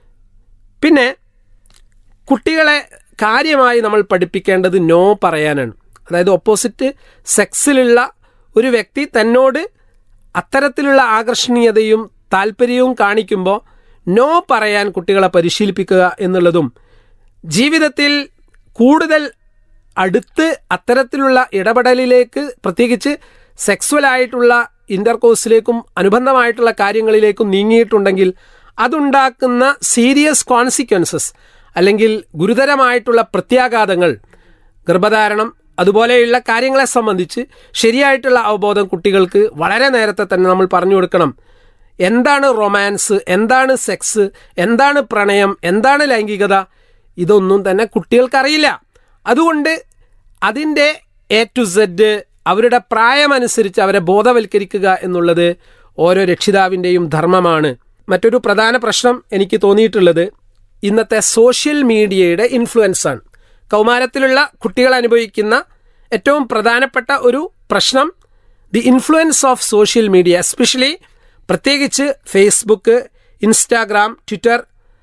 പിന്നെ കുട്ടികളെ കാര്യമായി നമ്മൾ പഠിപ്പിക്കേണ്ടത് നോ പറയാനാണ് അതായത് ഓപ്പോസിറ്റ് സെക്സിലുള്ള ഒരു വ്യക്തി തന്നോട് അത്തരത്തിലുള്ള ആകർഷണീയതയും താല്പര്യവും കാണിക്കുമ്പോൾ നോ പറയാൻ കുട്ടികളെ പരിശീലിപ്പിക്കുക എന്നുള്ളതും ജീവിതത്തിൽ കൂടുതൽ അടുത്ത് അത്തരത്തിലുള്ള ഇടപെടലിലേക്ക് പ്രത്യേകിച്ച് സെക്സ്വലായിട്ടുള്ള ഇൻ്റർകോഴ്സിലേക്കും അനുബന്ധമായിട്ടുള്ള കാര്യങ്ങളിലേക്കും നീങ്ങിയിട്ടുണ്ടെങ്കിൽ അതുണ്ടാക്കുന്ന സീരിയസ് കോൺസിക്വൻസസ് അല്ലെങ്കിൽ ഗുരുതരമായിട്ടുള്ള പ്രത്യാഘാതങ്ങൾ ഗർഭധാരണം അതുപോലെയുള്ള കാര്യങ്ങളെ സംബന്ധിച്ച് ശരിയായിട്ടുള്ള അവബോധം കുട്ടികൾക്ക് വളരെ നേരത്തെ തന്നെ നമ്മൾ പറഞ്ഞു കൊടുക്കണം എന്താണ് റൊമാൻസ് എന്താണ് സെക്സ് എന്താണ് പ്രണയം എന്താണ് ലൈംഗികത ഇതൊന്നും തന്നെ കുട്ടികൾക്കറിയില്ല അതുകൊണ്ട് അതിൻ്റെ എ ടു സെഡ് അവരുടെ പ്രായമനുസരിച്ച് അവരെ ബോധവൽക്കരിക്കുക എന്നുള്ളത് ഓരോ രക്ഷിതാവിൻ്റെയും ധർമ്മമാണ് മറ്റൊരു പ്രധാന പ്രശ്നം എനിക്ക് തോന്നിയിട്ടുള്ളത് ഇന്നത്തെ സോഷ്യൽ മീഡിയയുടെ ഇൻഫ്ലുവൻസ് ആണ് കൗമാരത്തിലുള്ള കുട്ടികൾ അനുഭവിക്കുന്ന ഏറ്റവും പ്രധാനപ്പെട്ട ഒരു പ്രശ്നം the influence of social media especially പ്രത്യേകിച്ച് ഫേസ്ബുക്ക് ഇൻസ്റ്റാഗ്രാം ട്വിറ്റർ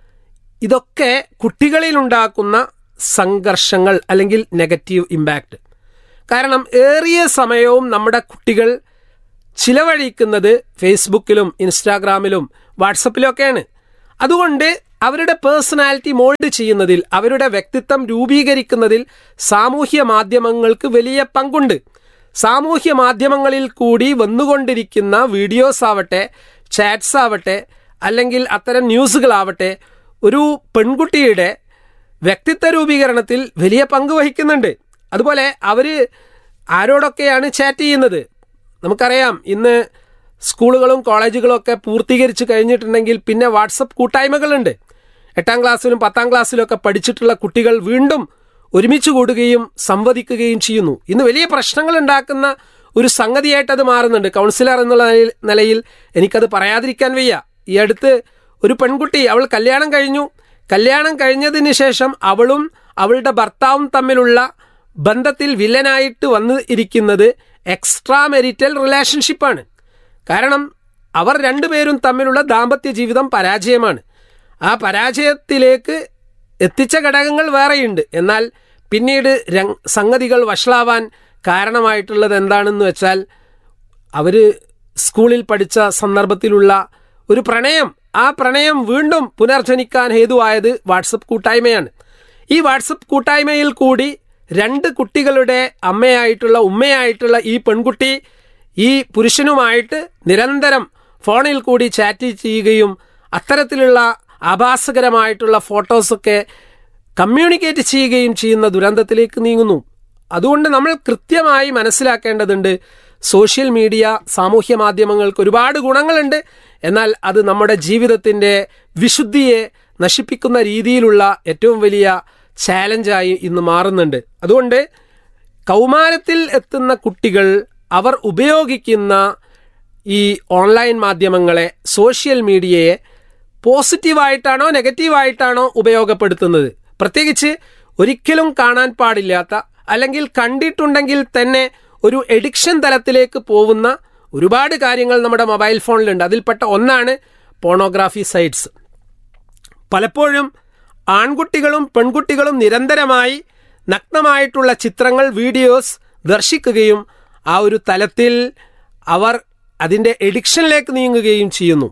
ഇതൊക്കെ കുട്ടികളിൽ ഉണ്ടാക്കുന്ന സംഘർഷങ്ങൾ അല്ലെങ്കിൽ നെഗറ്റീവ് ഇമ്പാക്റ്റ് കാരണം ഏറിയ സമയവും നമ്മുടെ കുട്ടികൾ ചിലവഴിക്കുന്നത് ഫേസ്ബുക്കിലും ഇൻസ്റ്റാഗ്രാമിലും വാട്സപ്പിലൊക്കെയാണ് അതുകൊണ്ട് അവരുടെ പേഴ്സണാലിറ്റി മോൾഡ് ചെയ്യുന്നതിൽ അവരുടെ വ്യക്തിത്വം രൂപീകരിക്കുന്നതിൽ സാമൂഹ്യ മാധ്യമങ്ങൾക്ക് വലിയ പങ്കുണ്ട് സാമൂഹ്യ മാധ്യമങ്ങളിൽ കൂടി വന്നുകൊണ്ടിരിക്കുന്ന വീഡിയോസ് ആവട്ടെ ചാറ്റ്സ് ആവട്ടെ അല്ലെങ്കിൽ അത്തരം ന്യൂസുകളാവട്ടെ ഒരു പെൺകുട്ടിയുടെ വ്യക്തിത്വ രൂപീകരണത്തിൽ വലിയ പങ്ക് വഹിക്കുന്നുണ്ട് അതുപോലെ അവർ ആരോടൊക്കെയാണ് ചാറ്റ് ചെയ്യുന്നത് നമുക്കറിയാം ഇന്ന് സ്കൂളുകളും കോളേജുകളും ഒക്കെ പൂർത്തീകരിച്ച് കഴിഞ്ഞിട്ടുണ്ടെങ്കിൽ പിന്നെ വാട്സപ്പ് കൂട്ടായ്മകളുണ്ട് എട്ടാം ക്ലാസ്സിലും പത്താം ക്ലാസ്സിലും ഒക്കെ പഠിച്ചിട്ടുള്ള കുട്ടികൾ വീണ്ടും ഒരുമിച്ച് കൂടുകയും സംവദിക്കുകയും ചെയ്യുന്നു ഇന്ന് വലിയ പ്രശ്നങ്ങൾ ഉണ്ടാക്കുന്ന ഒരു സംഗതിയായിട്ട് അത് മാറുന്നുണ്ട് കൗൺസിലർ എന്നുള്ള നിലയിൽ- നിലയിൽ എനിക്കത് പറയാതിരിക്കാൻ വയ്യ ഈ അടുത്ത് ഒരു പെൺകുട്ടി അവൾ കല്യാണം കഴിഞ്ഞു കല്യാണം കഴിഞ്ഞതിന് ശേഷം അവളും അവളുടെ ഭർത്താവും തമ്മിലുള്ള ബന്ധത്തിൽ വില്ലനായിട്ട് വന്ന് ഇരിക്കുന്നത് എക്സ്ട്രാ മെരിറ്റൽ റിലേഷൻഷിപ്പാണ് കാരണം അവർ രണ്ടുപേരും തമ്മിലുള്ള ദാമ്പത്യ ജീവിതം പരാജയമാണ് ആ പരാജയത്തിലേക്ക് എത്തിച്ച ഘടകങ്ങൾ വേറെയുണ്ട് എന്നാൽ പിന്നീട് രംഗ് സംഗതികൾ വഷളാവാൻ കാരണമായിട്ടുള്ളത് എന്താണെന്ന് വെച്ചാൽ അവർ സ്കൂളിൽ പഠിച്ച സന്ദർഭത്തിലുള്ള ഒരു പ്രണയം ആ പ്രണയം വീണ്ടും പുനർജനിക്കാൻ ഹേതുവായത് വാട്സപ്പ് കൂട്ടായ്മയാണ് ഈ വാട്സപ്പ് കൂട്ടായ്മയിൽ കൂടി രണ്ട് കുട്ടികളുടെ അമ്മയായിട്ടുള്ള ഉമ്മയായിട്ടുള്ള ഈ പെൺകുട്ടി ഈ പുരുഷനുമായിട്ട് നിരന്തരം ഫോണിൽ കൂടി ചാറ്റ് ചെയ്യുകയും അത്തരത്തിലുള്ള ആഭാസകരമായിട്ടുള്ള ഫോട്ടോസൊക്കെ കമ്മ്യൂണിക്കേറ്റ് ചെയ്യുകയും ചെയ്യുന്ന ദുരന്തത്തിലേക്ക് നീങ്ങുന്നു അതുകൊണ്ട് നമ്മൾ കൃത്യമായി മനസ്സിലാക്കേണ്ടതുണ്ട് സോഷ്യൽ മീഡിയ സാമൂഹ്യ മാധ്യമങ്ങൾക്ക് ഒരുപാട് ഗുണങ്ങളുണ്ട് എന്നാൽ അത് നമ്മുടെ ജീവിതത്തിൻ്റെ വിശുദ്ധിയെ നശിപ്പിക്കുന്ന രീതിയിലുള്ള ഏറ്റവും വലിയ ചാലഞ്ചായി ഇന്ന് മാറുന്നുണ്ട് അതുകൊണ്ട് കൗമാരത്തിൽ എത്തുന്ന കുട്ടികൾ അവർ ഉപയോഗിക്കുന്ന ഈ ഓൺലൈൻ മാധ്യമങ്ങളെ സോഷ്യൽ മീഡിയയെ പോസിറ്റീവായിട്ടാണോ നെഗറ്റീവായിട്ടാണോ ഉപയോഗപ്പെടുത്തുന്നത് പ്രത്യേകിച്ച് ഒരിക്കലും കാണാൻ പാടില്ലാത്ത അല്ലെങ്കിൽ കണ്ടിട്ടുണ്ടെങ്കിൽ തന്നെ ഒരു എഡിക്ഷൻ തലത്തിലേക്ക് പോകുന്ന ഒരുപാട് കാര്യങ്ങൾ നമ്മുടെ മൊബൈൽ ഫോണിലുണ്ട് അതിൽപ്പെട്ട ഒന്നാണ് പോണോഗ്രാഫി സൈറ്റ്സ് പലപ്പോഴും ആൺകുട്ടികളും പെൺകുട്ടികളും നിരന്തരമായി നഗ്നമായിട്ടുള്ള ചിത്രങ്ങൾ വീഡിയോസ് ദർശിക്കുകയും ആ ഒരു തലത്തിൽ അവർ അതിൻ്റെ എഡിക്ഷനിലേക്ക് നീങ്ങുകയും ചെയ്യുന്നു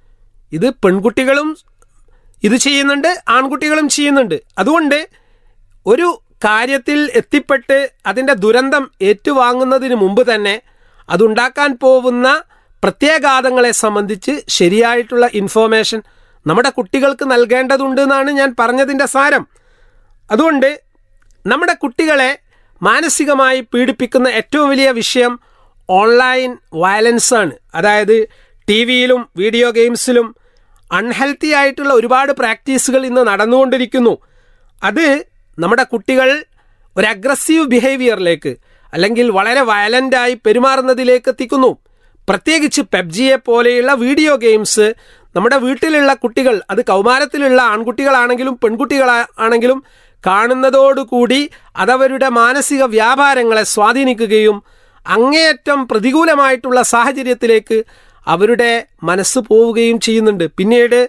ഇത് പെൺകുട്ടികളും ഇത് ചെയ്യുന്നുണ്ട് ആൺകുട്ടികളും ചെയ്യുന്നുണ്ട് അതുകൊണ്ട് ഒരു കാര്യത്തിൽ എത്തിപ്പെട്ട് അതിൻ്റെ ദുരന്തം ഏറ്റുവാങ്ങുന്നതിന് മുമ്പ് തന്നെ അതുണ്ടാക്കാൻ പോകുന്ന പ്രത്യാഘാതങ്ങളെ സംബന്ധിച്ച് ശരിയായിട്ടുള്ള ഇൻഫോർമേഷൻ നമ്മുടെ കുട്ടികൾക്ക് നൽകേണ്ടതുണ്ട് എന്നാണ് ഞാൻ പറഞ്ഞതിൻ്റെ സാരം അതുകൊണ്ട് നമ്മുടെ കുട്ടികളെ മാനസികമായി പീഡിപ്പിക്കുന്ന ഏറ്റവും വലിയ വിഷയം ഓൺലൈൻ വയലൻസ് ആണ് അതായത് ടി വിയിലും വീഡിയോ ഗെയിംസിലും അൺഹെൽത്തി ആയിട്ടുള്ള ഒരുപാട് പ്രാക്ടീസുകൾ ഇന്ന് നടന്നുകൊണ്ടിരിക്കുന്നു അത് നമ്മുടെ കുട്ടികൾ ഒരു അഗ്രസീവ് ബിഹേവിയറിലേക്ക് അല്ലെങ്കിൽ വളരെ വയലൻ്റായി പെരുമാറുന്നതിലേക്ക് എത്തിക്കുന്നു പ്രത്യേകിച്ച് പെബ്ജിയെ പോലെയുള്ള വീഡിയോ ഗെയിംസ് നമ്മുടെ വീട്ടിലുള്ള കുട്ടികൾ അത് കൗമാരത്തിലുള്ള ആൺകുട്ടികളാണെങ്കിലും പെൺകുട്ടികളാണെങ്കിലും കാണുന്നതോടുകൂടി അതവരുടെ മാനസിക വ്യാപാരങ്ങളെ സ്വാധീനിക്കുകയും അങ്ങേയറ്റം പ്രതികൂലമായിട്ടുള്ള സാഹചര്യത്തിലേക്ക് അവരുടെ മനസ്സ് പോവുകയും ചെയ്യുന്നുണ്ട് പിന്നീട്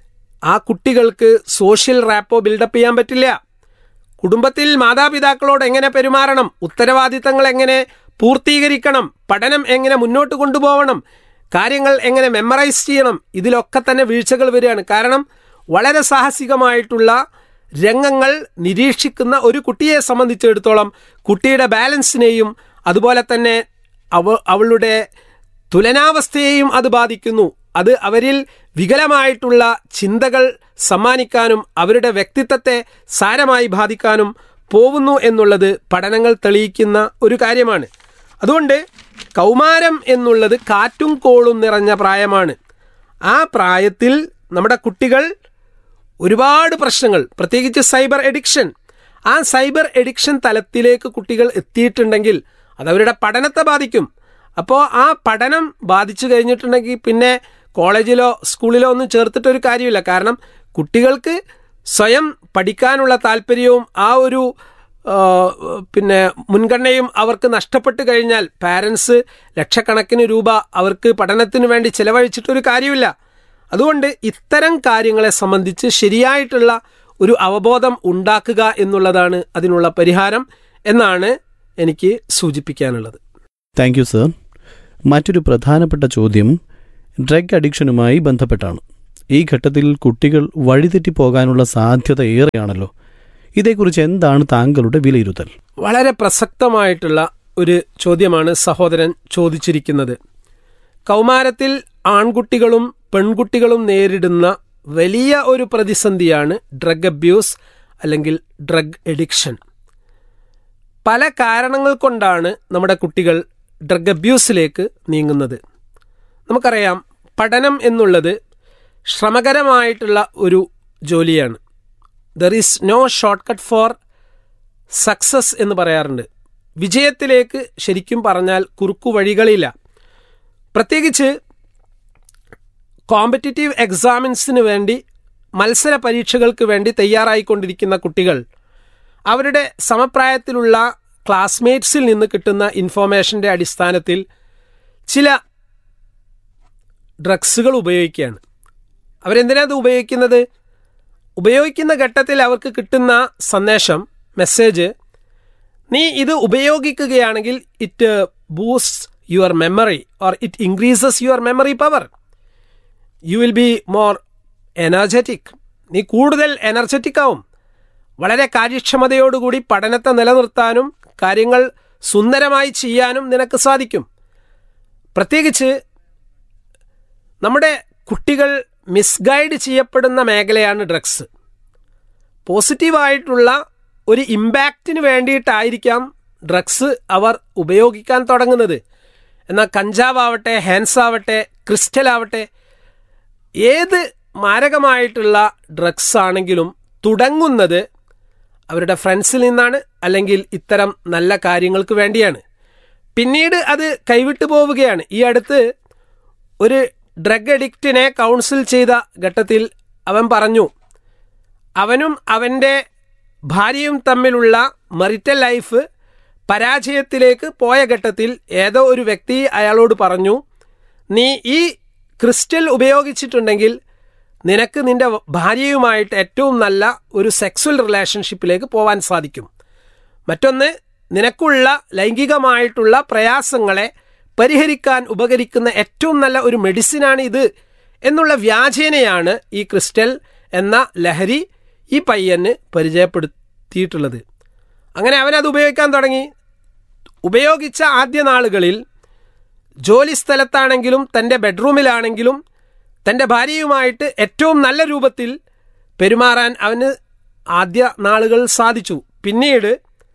ആ കുട്ടികൾക്ക് സോഷ്യൽ റാപ്പോ ബിൽഡപ്പ് ചെയ്യാൻ പറ്റില്ല കുടുംബത്തിൽ മാതാപിതാക്കളോട് എങ്ങനെ പെരുമാറണം ഉത്തരവാദിത്തങ്ങൾ എങ്ങനെ പൂർത്തീകരിക്കണം പഠനം എങ്ങനെ മുന്നോട്ട് കൊണ്ടുപോകണം കാര്യങ്ങൾ എങ്ങനെ മെമ്മറൈസ് ചെയ്യണം ഇതിലൊക്കെ തന്നെ വീഴ്ചകൾ വരികയാണ് കാരണം വളരെ സാഹസികമായിട്ടുള്ള രംഗങ്ങൾ നിരീക്ഷിക്കുന്ന ഒരു കുട്ടിയെ സംബന്ധിച്ചിടത്തോളം കുട്ടിയുടെ ബാലൻസിനെയും അതുപോലെ തന്നെ അവ അവളുടെ തുലനാവസ്ഥയെയും അത് ബാധിക്കുന്നു അത് അവരിൽ വികലമായിട്ടുള്ള ചിന്തകൾ സമ്മാനിക്കാനും അവരുടെ വ്യക്തിത്വത്തെ സാരമായി ബാധിക്കാനും പോവുന്നു എന്നുള്ളത് പഠനങ്ങൾ തെളിയിക്കുന്ന ഒരു കാര്യമാണ് അതുകൊണ്ട് കൗമാരം എന്നുള്ളത് കാറ്റും കോളും നിറഞ്ഞ പ്രായമാണ് ആ പ്രായത്തിൽ നമ്മുടെ കുട്ടികൾ ഒരുപാട് പ്രശ്നങ്ങൾ പ്രത്യേകിച്ച് സൈബർ എഡിക്ഷൻ ആ സൈബർ എഡിക്ഷൻ തലത്തിലേക്ക് കുട്ടികൾ എത്തിയിട്ടുണ്ടെങ്കിൽ അത് അവരുടെ പഠനത്തെ ബാധിക്കും അപ്പോൾ ആ പഠനം ബാധിച്ചു കഴിഞ്ഞിട്ടുണ്ടെങ്കിൽ പിന്നെ കോളേജിലോ സ്കൂളിലോ ഒന്നും ചേർത്തിട്ടൊരു കാര്യമില്ല കാരണം കുട്ടികൾക്ക് സ്വയം പഠിക്കാനുള്ള താല്പര്യവും ആ ഒരു ആ, പിന്നെ മുൻഗണനയും അവർക്ക് നഷ്ടപ്പെട്ട് കഴിഞ്ഞാൽ പാരൻസ് ലക്ഷക്കണക്കിന് രൂപ അവർക്ക് പഠനത്തിന് വേണ്ടി ചെലവഴിച്ചിട്ടൊരു കാര്യമില്ല അതുകൊണ്ട് ഇത്തരം കാര്യങ്ങളെ സംബന്ധിച്ച് ശരിയായിട്ടുള്ള ഒരു അവബോധം ഉണ്ടാക്കുക എന്നുള്ളതാണ് അതിനുള്ള പരിഹാരം എന്നാണ് എനിക്ക് സൂചിപ്പിക്കാനുള്ളത് താങ്ക് യു സർ മറ്റൊരു പ്രധാനപ്പെട്ട ചോദ്യം ഡ്രഗ് അഡിക്ഷനുമായി ബന്ധപ്പെട്ടാണ് ഈ ഘട്ടത്തിൽ കുട്ടികൾ വഴിതെറ്റിപ്പോകാനുള്ള സാധ്യത ഏറെയാണല്ലോ ഇതേക്കുറിച്ച് എന്താണ് താങ്കളുടെ വിലയിരുത്തൽ വളരെ പ്രസക്തമായിട്ടുള്ള ഒരു ചോദ്യമാണ് സഹോദരൻ ചോദിച്ചിരിക്കുന്നത് കൗമാരത്തിൽ ആൺകുട്ടികളും പെൺകുട്ടികളും നേരിടുന്ന വലിയ ഒരു പ്രതിസന്ധിയാണ് ഡ്രഗ് അബ്യൂസ് അല്ലെങ്കിൽ ഡ്രഗ് എഡിക്ഷൻ പല കാരണങ്ങൾ കൊണ്ടാണ് നമ്മുടെ കുട്ടികൾ ഡ്രഗ് അബ്യൂസിലേക്ക് നീങ്ങുന്നത് നമുക്കറിയാം പഠനം എന്നുള്ളത് ശ്രമകരമായിട്ടുള്ള ഒരു ജോലിയാണ് there is no shortcut for success എന്ന് പറയാറുണ്ട് വിജയത്തിലേക്ക് ശരിക്കും പറഞ്ഞാൽ കുറുക്കു വഴികളില്ല പ്രത്യേകിച്ച് കോമ്പറ്റിറ്റീവ് എക്സാമിൻസിന് വേണ്ടി മത്സര പരീക്ഷകൾക്ക് വേണ്ടി തയ്യാറായിക്കൊണ്ടിരിക്കുന്ന കുട്ടികൾ അവരുടെ സമപ്രായത്തിലുള്ള ക്ലാസ്മേറ്റ്സിൽ നിന്ന് കിട്ടുന്ന ഇൻഫോർമേഷൻ്റെ അടിസ്ഥാനത്തിൽ ചില ഡ്രഗ്സുകൾ ഉപയോഗിക്കുകയാണ് അവരെന്തിനാണ് ഇത് ഉപയോഗിക്കുന്നത് ഉപയോഗിക്കുന്ന ഘട്ടത്തിൽ അവർക്ക് കിട്ടുന്ന സന്ദേശം മെസ്സേജ് നീ ഇത് ഉപയോഗിക്കുകയാണെങ്കിൽ it boost your memory or it increases your memory power you will be more energetic നീ കൂടുതൽ എനർജറ്റിക് ആവും വളരെ കാര്യക്ഷമതയോടുകൂടി പഠനത്തെ നിലനിർത്താനും കാര്യങ്ങൾ സുന്ദരമായി ചെയ്യാനും നിനക്ക് സാധിക്കും പ്രത്യേകിച്ച് നമ്മുടെ കുട്ടികൾ മിസ്ഗൈഡ് ചെയ്യപ്പെടുന്ന മേഖലയാണ് ഡ്രഗ്സ് പോസിറ്റീവായിട്ടുള്ള ഒരു ഇമ്പാക്റ്റിന് വേണ്ടിയിട്ടായിരിക്കാം ഡ്രഗ്സ് അവർ ഉപയോഗിക്കാൻ തുടങ്ങുന്നത് എന്നാൽ കഞ്ചാവാവട്ടെ ഹാൻസ് ആവട്ടെ ക്രിസ്റ്റൽ ആവട്ടെ ഏത് മാരകമായിട്ടുള്ള ഡ്രഗ്സ് ആണെങ്കിലും തുടങ്ങുന്നത് അവരുടെ ഫ്രണ്ട്സിൽ നിന്നാണ് അല്ലെങ്കിൽ ഇത്തരം നല്ല കാര്യങ്ങൾക്ക് വേണ്ടിയാണ് പിന്നീട് അത് കൈവിട്ടു പോവുകയാണ് ഈ അടുത്ത് ഒരു ഡ്രഗ് അഡിക്റ്റിനെ കൗൺസിൽ ചെയ്ത ഘട്ടത്തിൽ അവൻ പറഞ്ഞു അവനും അവൻ്റെ ഭാര്യയും തമ്മിലുള്ള മറിറ്റൽ ലൈഫ് പരാജയത്തിലേക്ക് പോയ ഘട്ടത്തിൽ ഏതോ ഒരു വ്യക്തി അയാളോട് പറഞ്ഞു നീ ഈ ക്രിസ്റ്റൽ ഉപയോഗിച്ചിട്ടുണ്ടെങ്കിൽ നിനക്ക് നിന്റെ ഭാര്യയുമായിട്ട് ഏറ്റവും നല്ല ഒരു സെക്സ്വൽ റിലേഷൻഷിപ്പിലേക്ക് പോകാൻ സാധിക്കും മറ്റൊന്ന് നിനക്കുള്ള ലൈംഗികമായിട്ടുള്ള പ്രയാസങ്ങളെ പരിഹരിക്കാൻ ഉപകരിക്കുന്ന ഏറ്റവും നല്ല ഒരു മെഡിസിനാണ് ഇത് എന്നുള്ള വ്യാജേനയാണ് ഈ ക്രിസ്റ്റൽ എന്ന ലഹരി ഈ പയ്യന് പരിചയപ്പെടുത്തിയിട്ടുള്ളത് അങ്ങനെ അവനത് ഉപയോഗിക്കാൻ തുടങ്ങി ഉപയോഗിച്ച ആദ്യ നാളുകളിൽ ജോലി സ്ഥലത്താണെങ്കിലും തൻ്റെ ബെഡ്റൂമിലാണെങ്കിലും തൻ്റെ ഭാര്യയുമായിട്ട് ഏറ്റവും നല്ല രൂപത്തിൽ പെരുമാറാൻ അവന് ആദ്യ നാളുകൾ സാധിച്ചു പിന്നീട്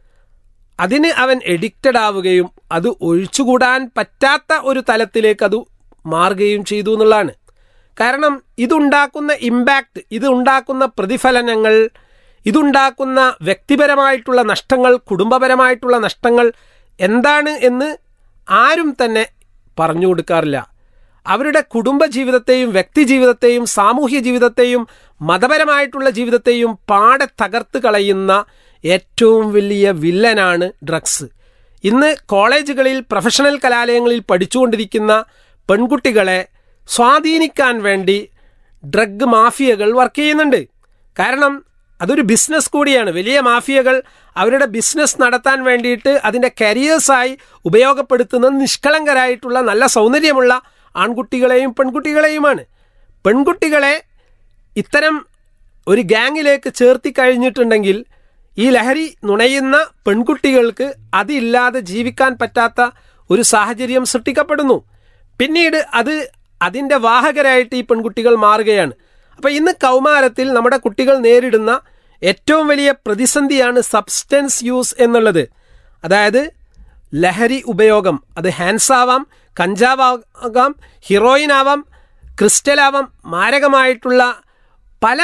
അതിന് അവൻ എഡിക്റ്റഡ് ആവുകയും അത് ഒഴിച്ചുകൂടാൻ പറ്റാത്ത ഒരു തലത്തിലേക്ക് അത് മാറുകയും ചെയ്തു എന്നുള്ളതാണ് കാരണം ഇതുണ്ടാക്കുന്ന ഇമ്പാക്റ്റ് ഇത് ഉണ്ടാക്കുന്ന പ്രതിഫലനങ്ങൾ ഇതുണ്ടാക്കുന്ന വ്യക്തിപരമായിട്ടുള്ള നഷ്ടങ്ങൾ കുടുംബപരമായിട്ടുള്ള നഷ്ടങ്ങൾ എന്താണ് എന്ന് ആരും തന്നെ പറഞ്ഞു കൊടുക്കാറില്ല അവരുടെ കുടുംബ ജീവിതത്തെയും വ്യക്തി ജീവിതത്തെയും സാമൂഹ്യ ജീവിതത്തെയും മതപരമായിട്ടുള്ള ജീവിതത്തെയും പാടെ തകർത്ത് കളയുന്ന ഏറ്റവും വലിയ വില്ലനാണ് ഡ്രഗ്സ് ഇന്ന് കോളേജുകളിൽ പ്രൊഫഷണൽ കലാലയങ്ങളിൽ പഠിച്ചുകൊണ്ടിരിക്കുന്ന പെൺകുട്ടികളെ സ്വാധീനിക്കാൻ വേണ്ടി ഡ്രഗ് മാഫിയകൾ വർക്ക് ചെയ്യുന്നുണ്ട് കാരണം അതൊരു ബിസിനസ് കൂടിയാണ് വലിയ മാഫിയകൾ അവരുടെ ബിസിനസ് നടത്താൻ വേണ്ടിയിട്ട് അതിൻ്റെ കരിയേഴ്സായി ഉപയോഗപ്പെടുത്തുന്നത് നിഷ്കളങ്കരായിട്ടുള്ള നല്ല സൗന്ദര്യമുള്ള ആൺകുട്ടികളെയും പെൺകുട്ടികളെയുമാണ് പെൺകുട്ടികളെ ഇത്തരം ഒരു ഗ്യാങ്ങിലേക്ക് ചേർത്തി കഴിഞ്ഞിട്ടുണ്ടെങ്കിൽ ഈ ലഹരി നുണയുന്ന പെൺകുട്ടികൾക്ക് അതില്ലാതെ ജീവിക്കാൻ പറ്റാത്ത ഒരു സാഹചര്യം സൃഷ്ടിക്കപ്പെടുന്നു പിന്നീട് അത് അതിൻ്റെ വാഹകരായിട്ട് ഈ പെൺകുട്ടികൾ മാറുകയാണ് അപ്പോൾ ഇന്ന് കൗമാരത്തിൽ നമ്മുടെ കുട്ടികൾ നേരിടുന്ന ഏറ്റവും വലിയ പ്രതിസന്ധിയാണ് സബ്സ്റ്റൻസ് യൂസ് എന്നുള്ളത് അതായത് ലഹരി ഉപയോഗം അത് ഹാൻസ് ആവാം കഞ്ചാവാകാം ഹീറോയിൻ ആവാം ക്രിസ്റ്റൽ ആവാം മാരകമായിട്ടുള്ള പല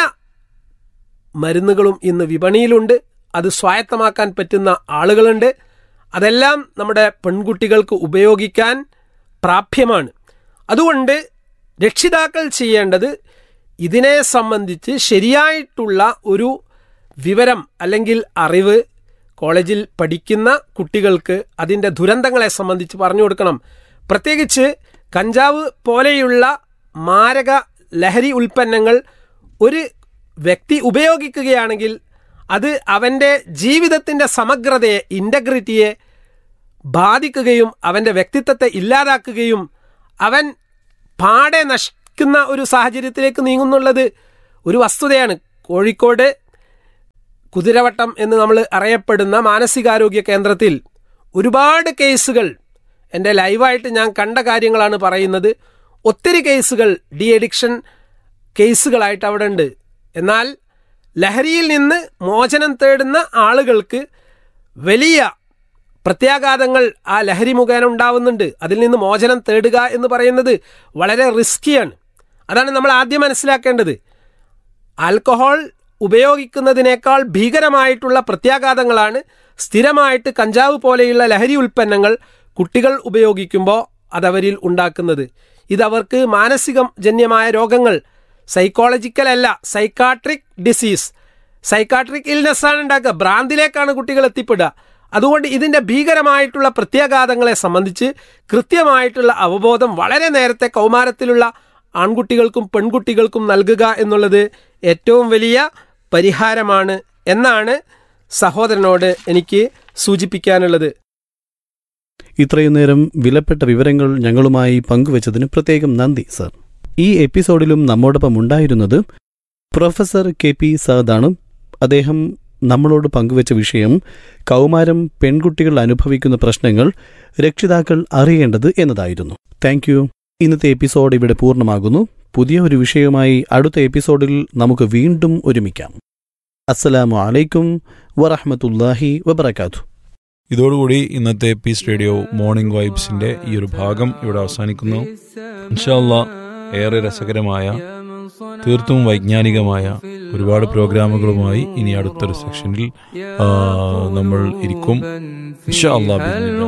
മരുന്നുകളും ഇന്ന് വിപണിയിലുണ്ട് അത് സ്വായത്തമാക്കാൻ പറ്റുന്ന ആളുകളുണ്ട് അതെല്ലാം നമ്മുടെ പെൺകുട്ടികൾക്ക് ഉപയോഗിക്കാൻ പ്രാപ്യമാണ് അതുകൊണ്ട് രക്ഷിതാക്കൾ ചെയ്യേണ്ടത് ഇതിനെ സംബന്ധിച്ച് ശരിയായിട്ടുള്ള ഒരു വിവരം അല്ലെങ്കിൽ അറിവ് കോളേജിൽ പഠിക്കുന്ന കുട്ടികൾക്ക് അതിൻ്റെ ദുരന്തങ്ങളെ സംബന്ധിച്ച് പറഞ്ഞു കൊടുക്കണം പ്രത്യേകിച്ച് കഞ്ചാവ് പോലെയുള്ള മാരക ലഹരി ഉൽപ്പന്നങ്ങൾ ഒരു വ്യക്തി ഉപയോഗിക്കുകയാണെങ്കിൽ അത് അവൻ്റെ ജീവിതത്തിൻ്റെ സമഗ്രതയെ ഇൻ്റഗ്രിറ്റിയെ ബാധിക്കുകയും അവൻ്റെ വ്യക്തിത്വത്തെ ഇല്ലാതാക്കുകയും അവൻ പാടെ നശിക്കുന്ന ഒരു സാഹചര്യത്തിലേക്ക് നീങ്ങുന്നുള്ളത് ഒരു വസ്തുതയാണ് കോഴിക്കോട് കുതിരവട്ടം എന്ന് നമ്മൾ അറിയപ്പെടുന്ന മാനസികാരോഗ്യ കേന്ദ്രത്തിൽ ഒരുപാട് കേസുകൾ എൻ്റെ ലൈവായിട്ട് ഞാൻ കണ്ട കാര്യങ്ങളാണ് പറയുന്നത് ഒത്തിരി കേസുകൾ ഡി എഡിക്ഷൻ കേസുകളായിട്ട് അവിടെ ഉണ്ട് എന്നാൽ ലഹരിയിൽ നിന്ന് മോചനം തേടുന്ന ആളുകൾക്ക് വലിയ പ്രത്യാഘാതങ്ങൾ ആ ലഹരി മുഖേന ഉണ്ടാവുന്നുണ്ട് അതിൽ നിന്ന് മോചനം തേടുക എന്ന് പറയുന്നത് വളരെ റിസ്കിയാണ് അതാണ് നമ്മൾ ആദ്യം മനസ്സിലാക്കേണ്ടത് ആൽക്കഹോൾ ഉപയോഗിക്കുന്നതിനേക്കാൾ ഭീകരമായിട്ടുള്ള പ്രത്യാഘാതങ്ങളാണ് സ്ഥിരമായിട്ട് കഞ്ചാവ് പോലെയുള്ള ലഹരി ഉൽപ്പന്നങ്ങൾ കുട്ടികൾ ഉപയോഗിക്കുമ്പോൾ അതവരിൽ ഉണ്ടാക്കുന്നത് ഇതവർക്ക് മാനസികജന്യമായ രോഗങ്ങൾ സൈക്കോളജിക്കൽ അല്ല സൈക്കാട്രിക് ഡിസീസ് സൈക്കാട്രിക് ഇൽനെസ് ആണ് ഉണ്ടാക്കുക ഭ്രാന്തിലേക്കാണ് കുട്ടികൾ എത്തിപ്പെടുക അതുകൊണ്ട് ഇതിൻ്റെ ഭീകരമായിട്ടുള്ള പ്രത്യാഘാതങ്ങളെ സംബന്ധിച്ച് കൃത്യമായിട്ടുള്ള അവബോധം വളരെ നേരത്തെ കൗമാരത്തിലുള്ള ആൺകുട്ടികൾക്കും പെൺകുട്ടികൾക്കും നൽകുക എന്നുള്ളത് ഏറ്റവും വലിയ പരിഹാരമാണ് എന്നാണ് സഹോദരനോട് എനിക്ക് സൂചിപ്പിക്കാനുള്ളത് ഇത്രയും നേരം വിലപ്പെട്ട വിവരങ്ങൾ ഞങ്ങളുമായി പങ്കുവച്ചതിന് പ്രത്യേകം നന്ദി സർ ഈ എപ്പിസോഡിലും നമ്മോടൊപ്പം ഉണ്ടായിരുന്നത് പ്രൊഫസർ കെ പി സഹദാണ് അദ്ദേഹം നമ്മളോട് പങ്കുവച്ച വിഷയം കൗമാരം പെൺകുട്ടികൾ അനുഭവിക്കുന്ന പ്രശ്നങ്ങൾ രക്ഷിതാക്കൾ അറിയേണ്ടത് എന്നതായിരുന്നു താങ്ക് യു ഇന്നത്തെ എപ്പിസോഡ് ഇവിടെ പൂർണ്ണമാകുന്നു പുതിയ ഒരു വിഷയവുമായി അടുത്ത എപ്പിസോഡിൽ നമുക്ക് വീണ്ടും ഒരുമിക്കാം അസ്സലാമു അലൈക്കും വറഹമത്തുല്ലാഹി വബർക്കാത്തു ഇതോടുകൂടി ഇന്നത്തെ പീസ് റേഡിയോ മോർണിംഗ് വൈബ്സിന്റെ ഈ ഒരു ഭാഗം ഇവിടെ അവസാനിക്കുന്നു ഇൻഷാല്ല ഏറെ രസകരമായ തീർത്തും വൈജ്ഞാനികമായ ഒരുപാട് പ്രോഗ്രാമുകളുമായി ഇനി അടുത്തൊരു സെക്ഷനിൽ ആ, നമ്മൾ ഇരിക്കും ഇൻഷാ അല്ലാ ബിഇذن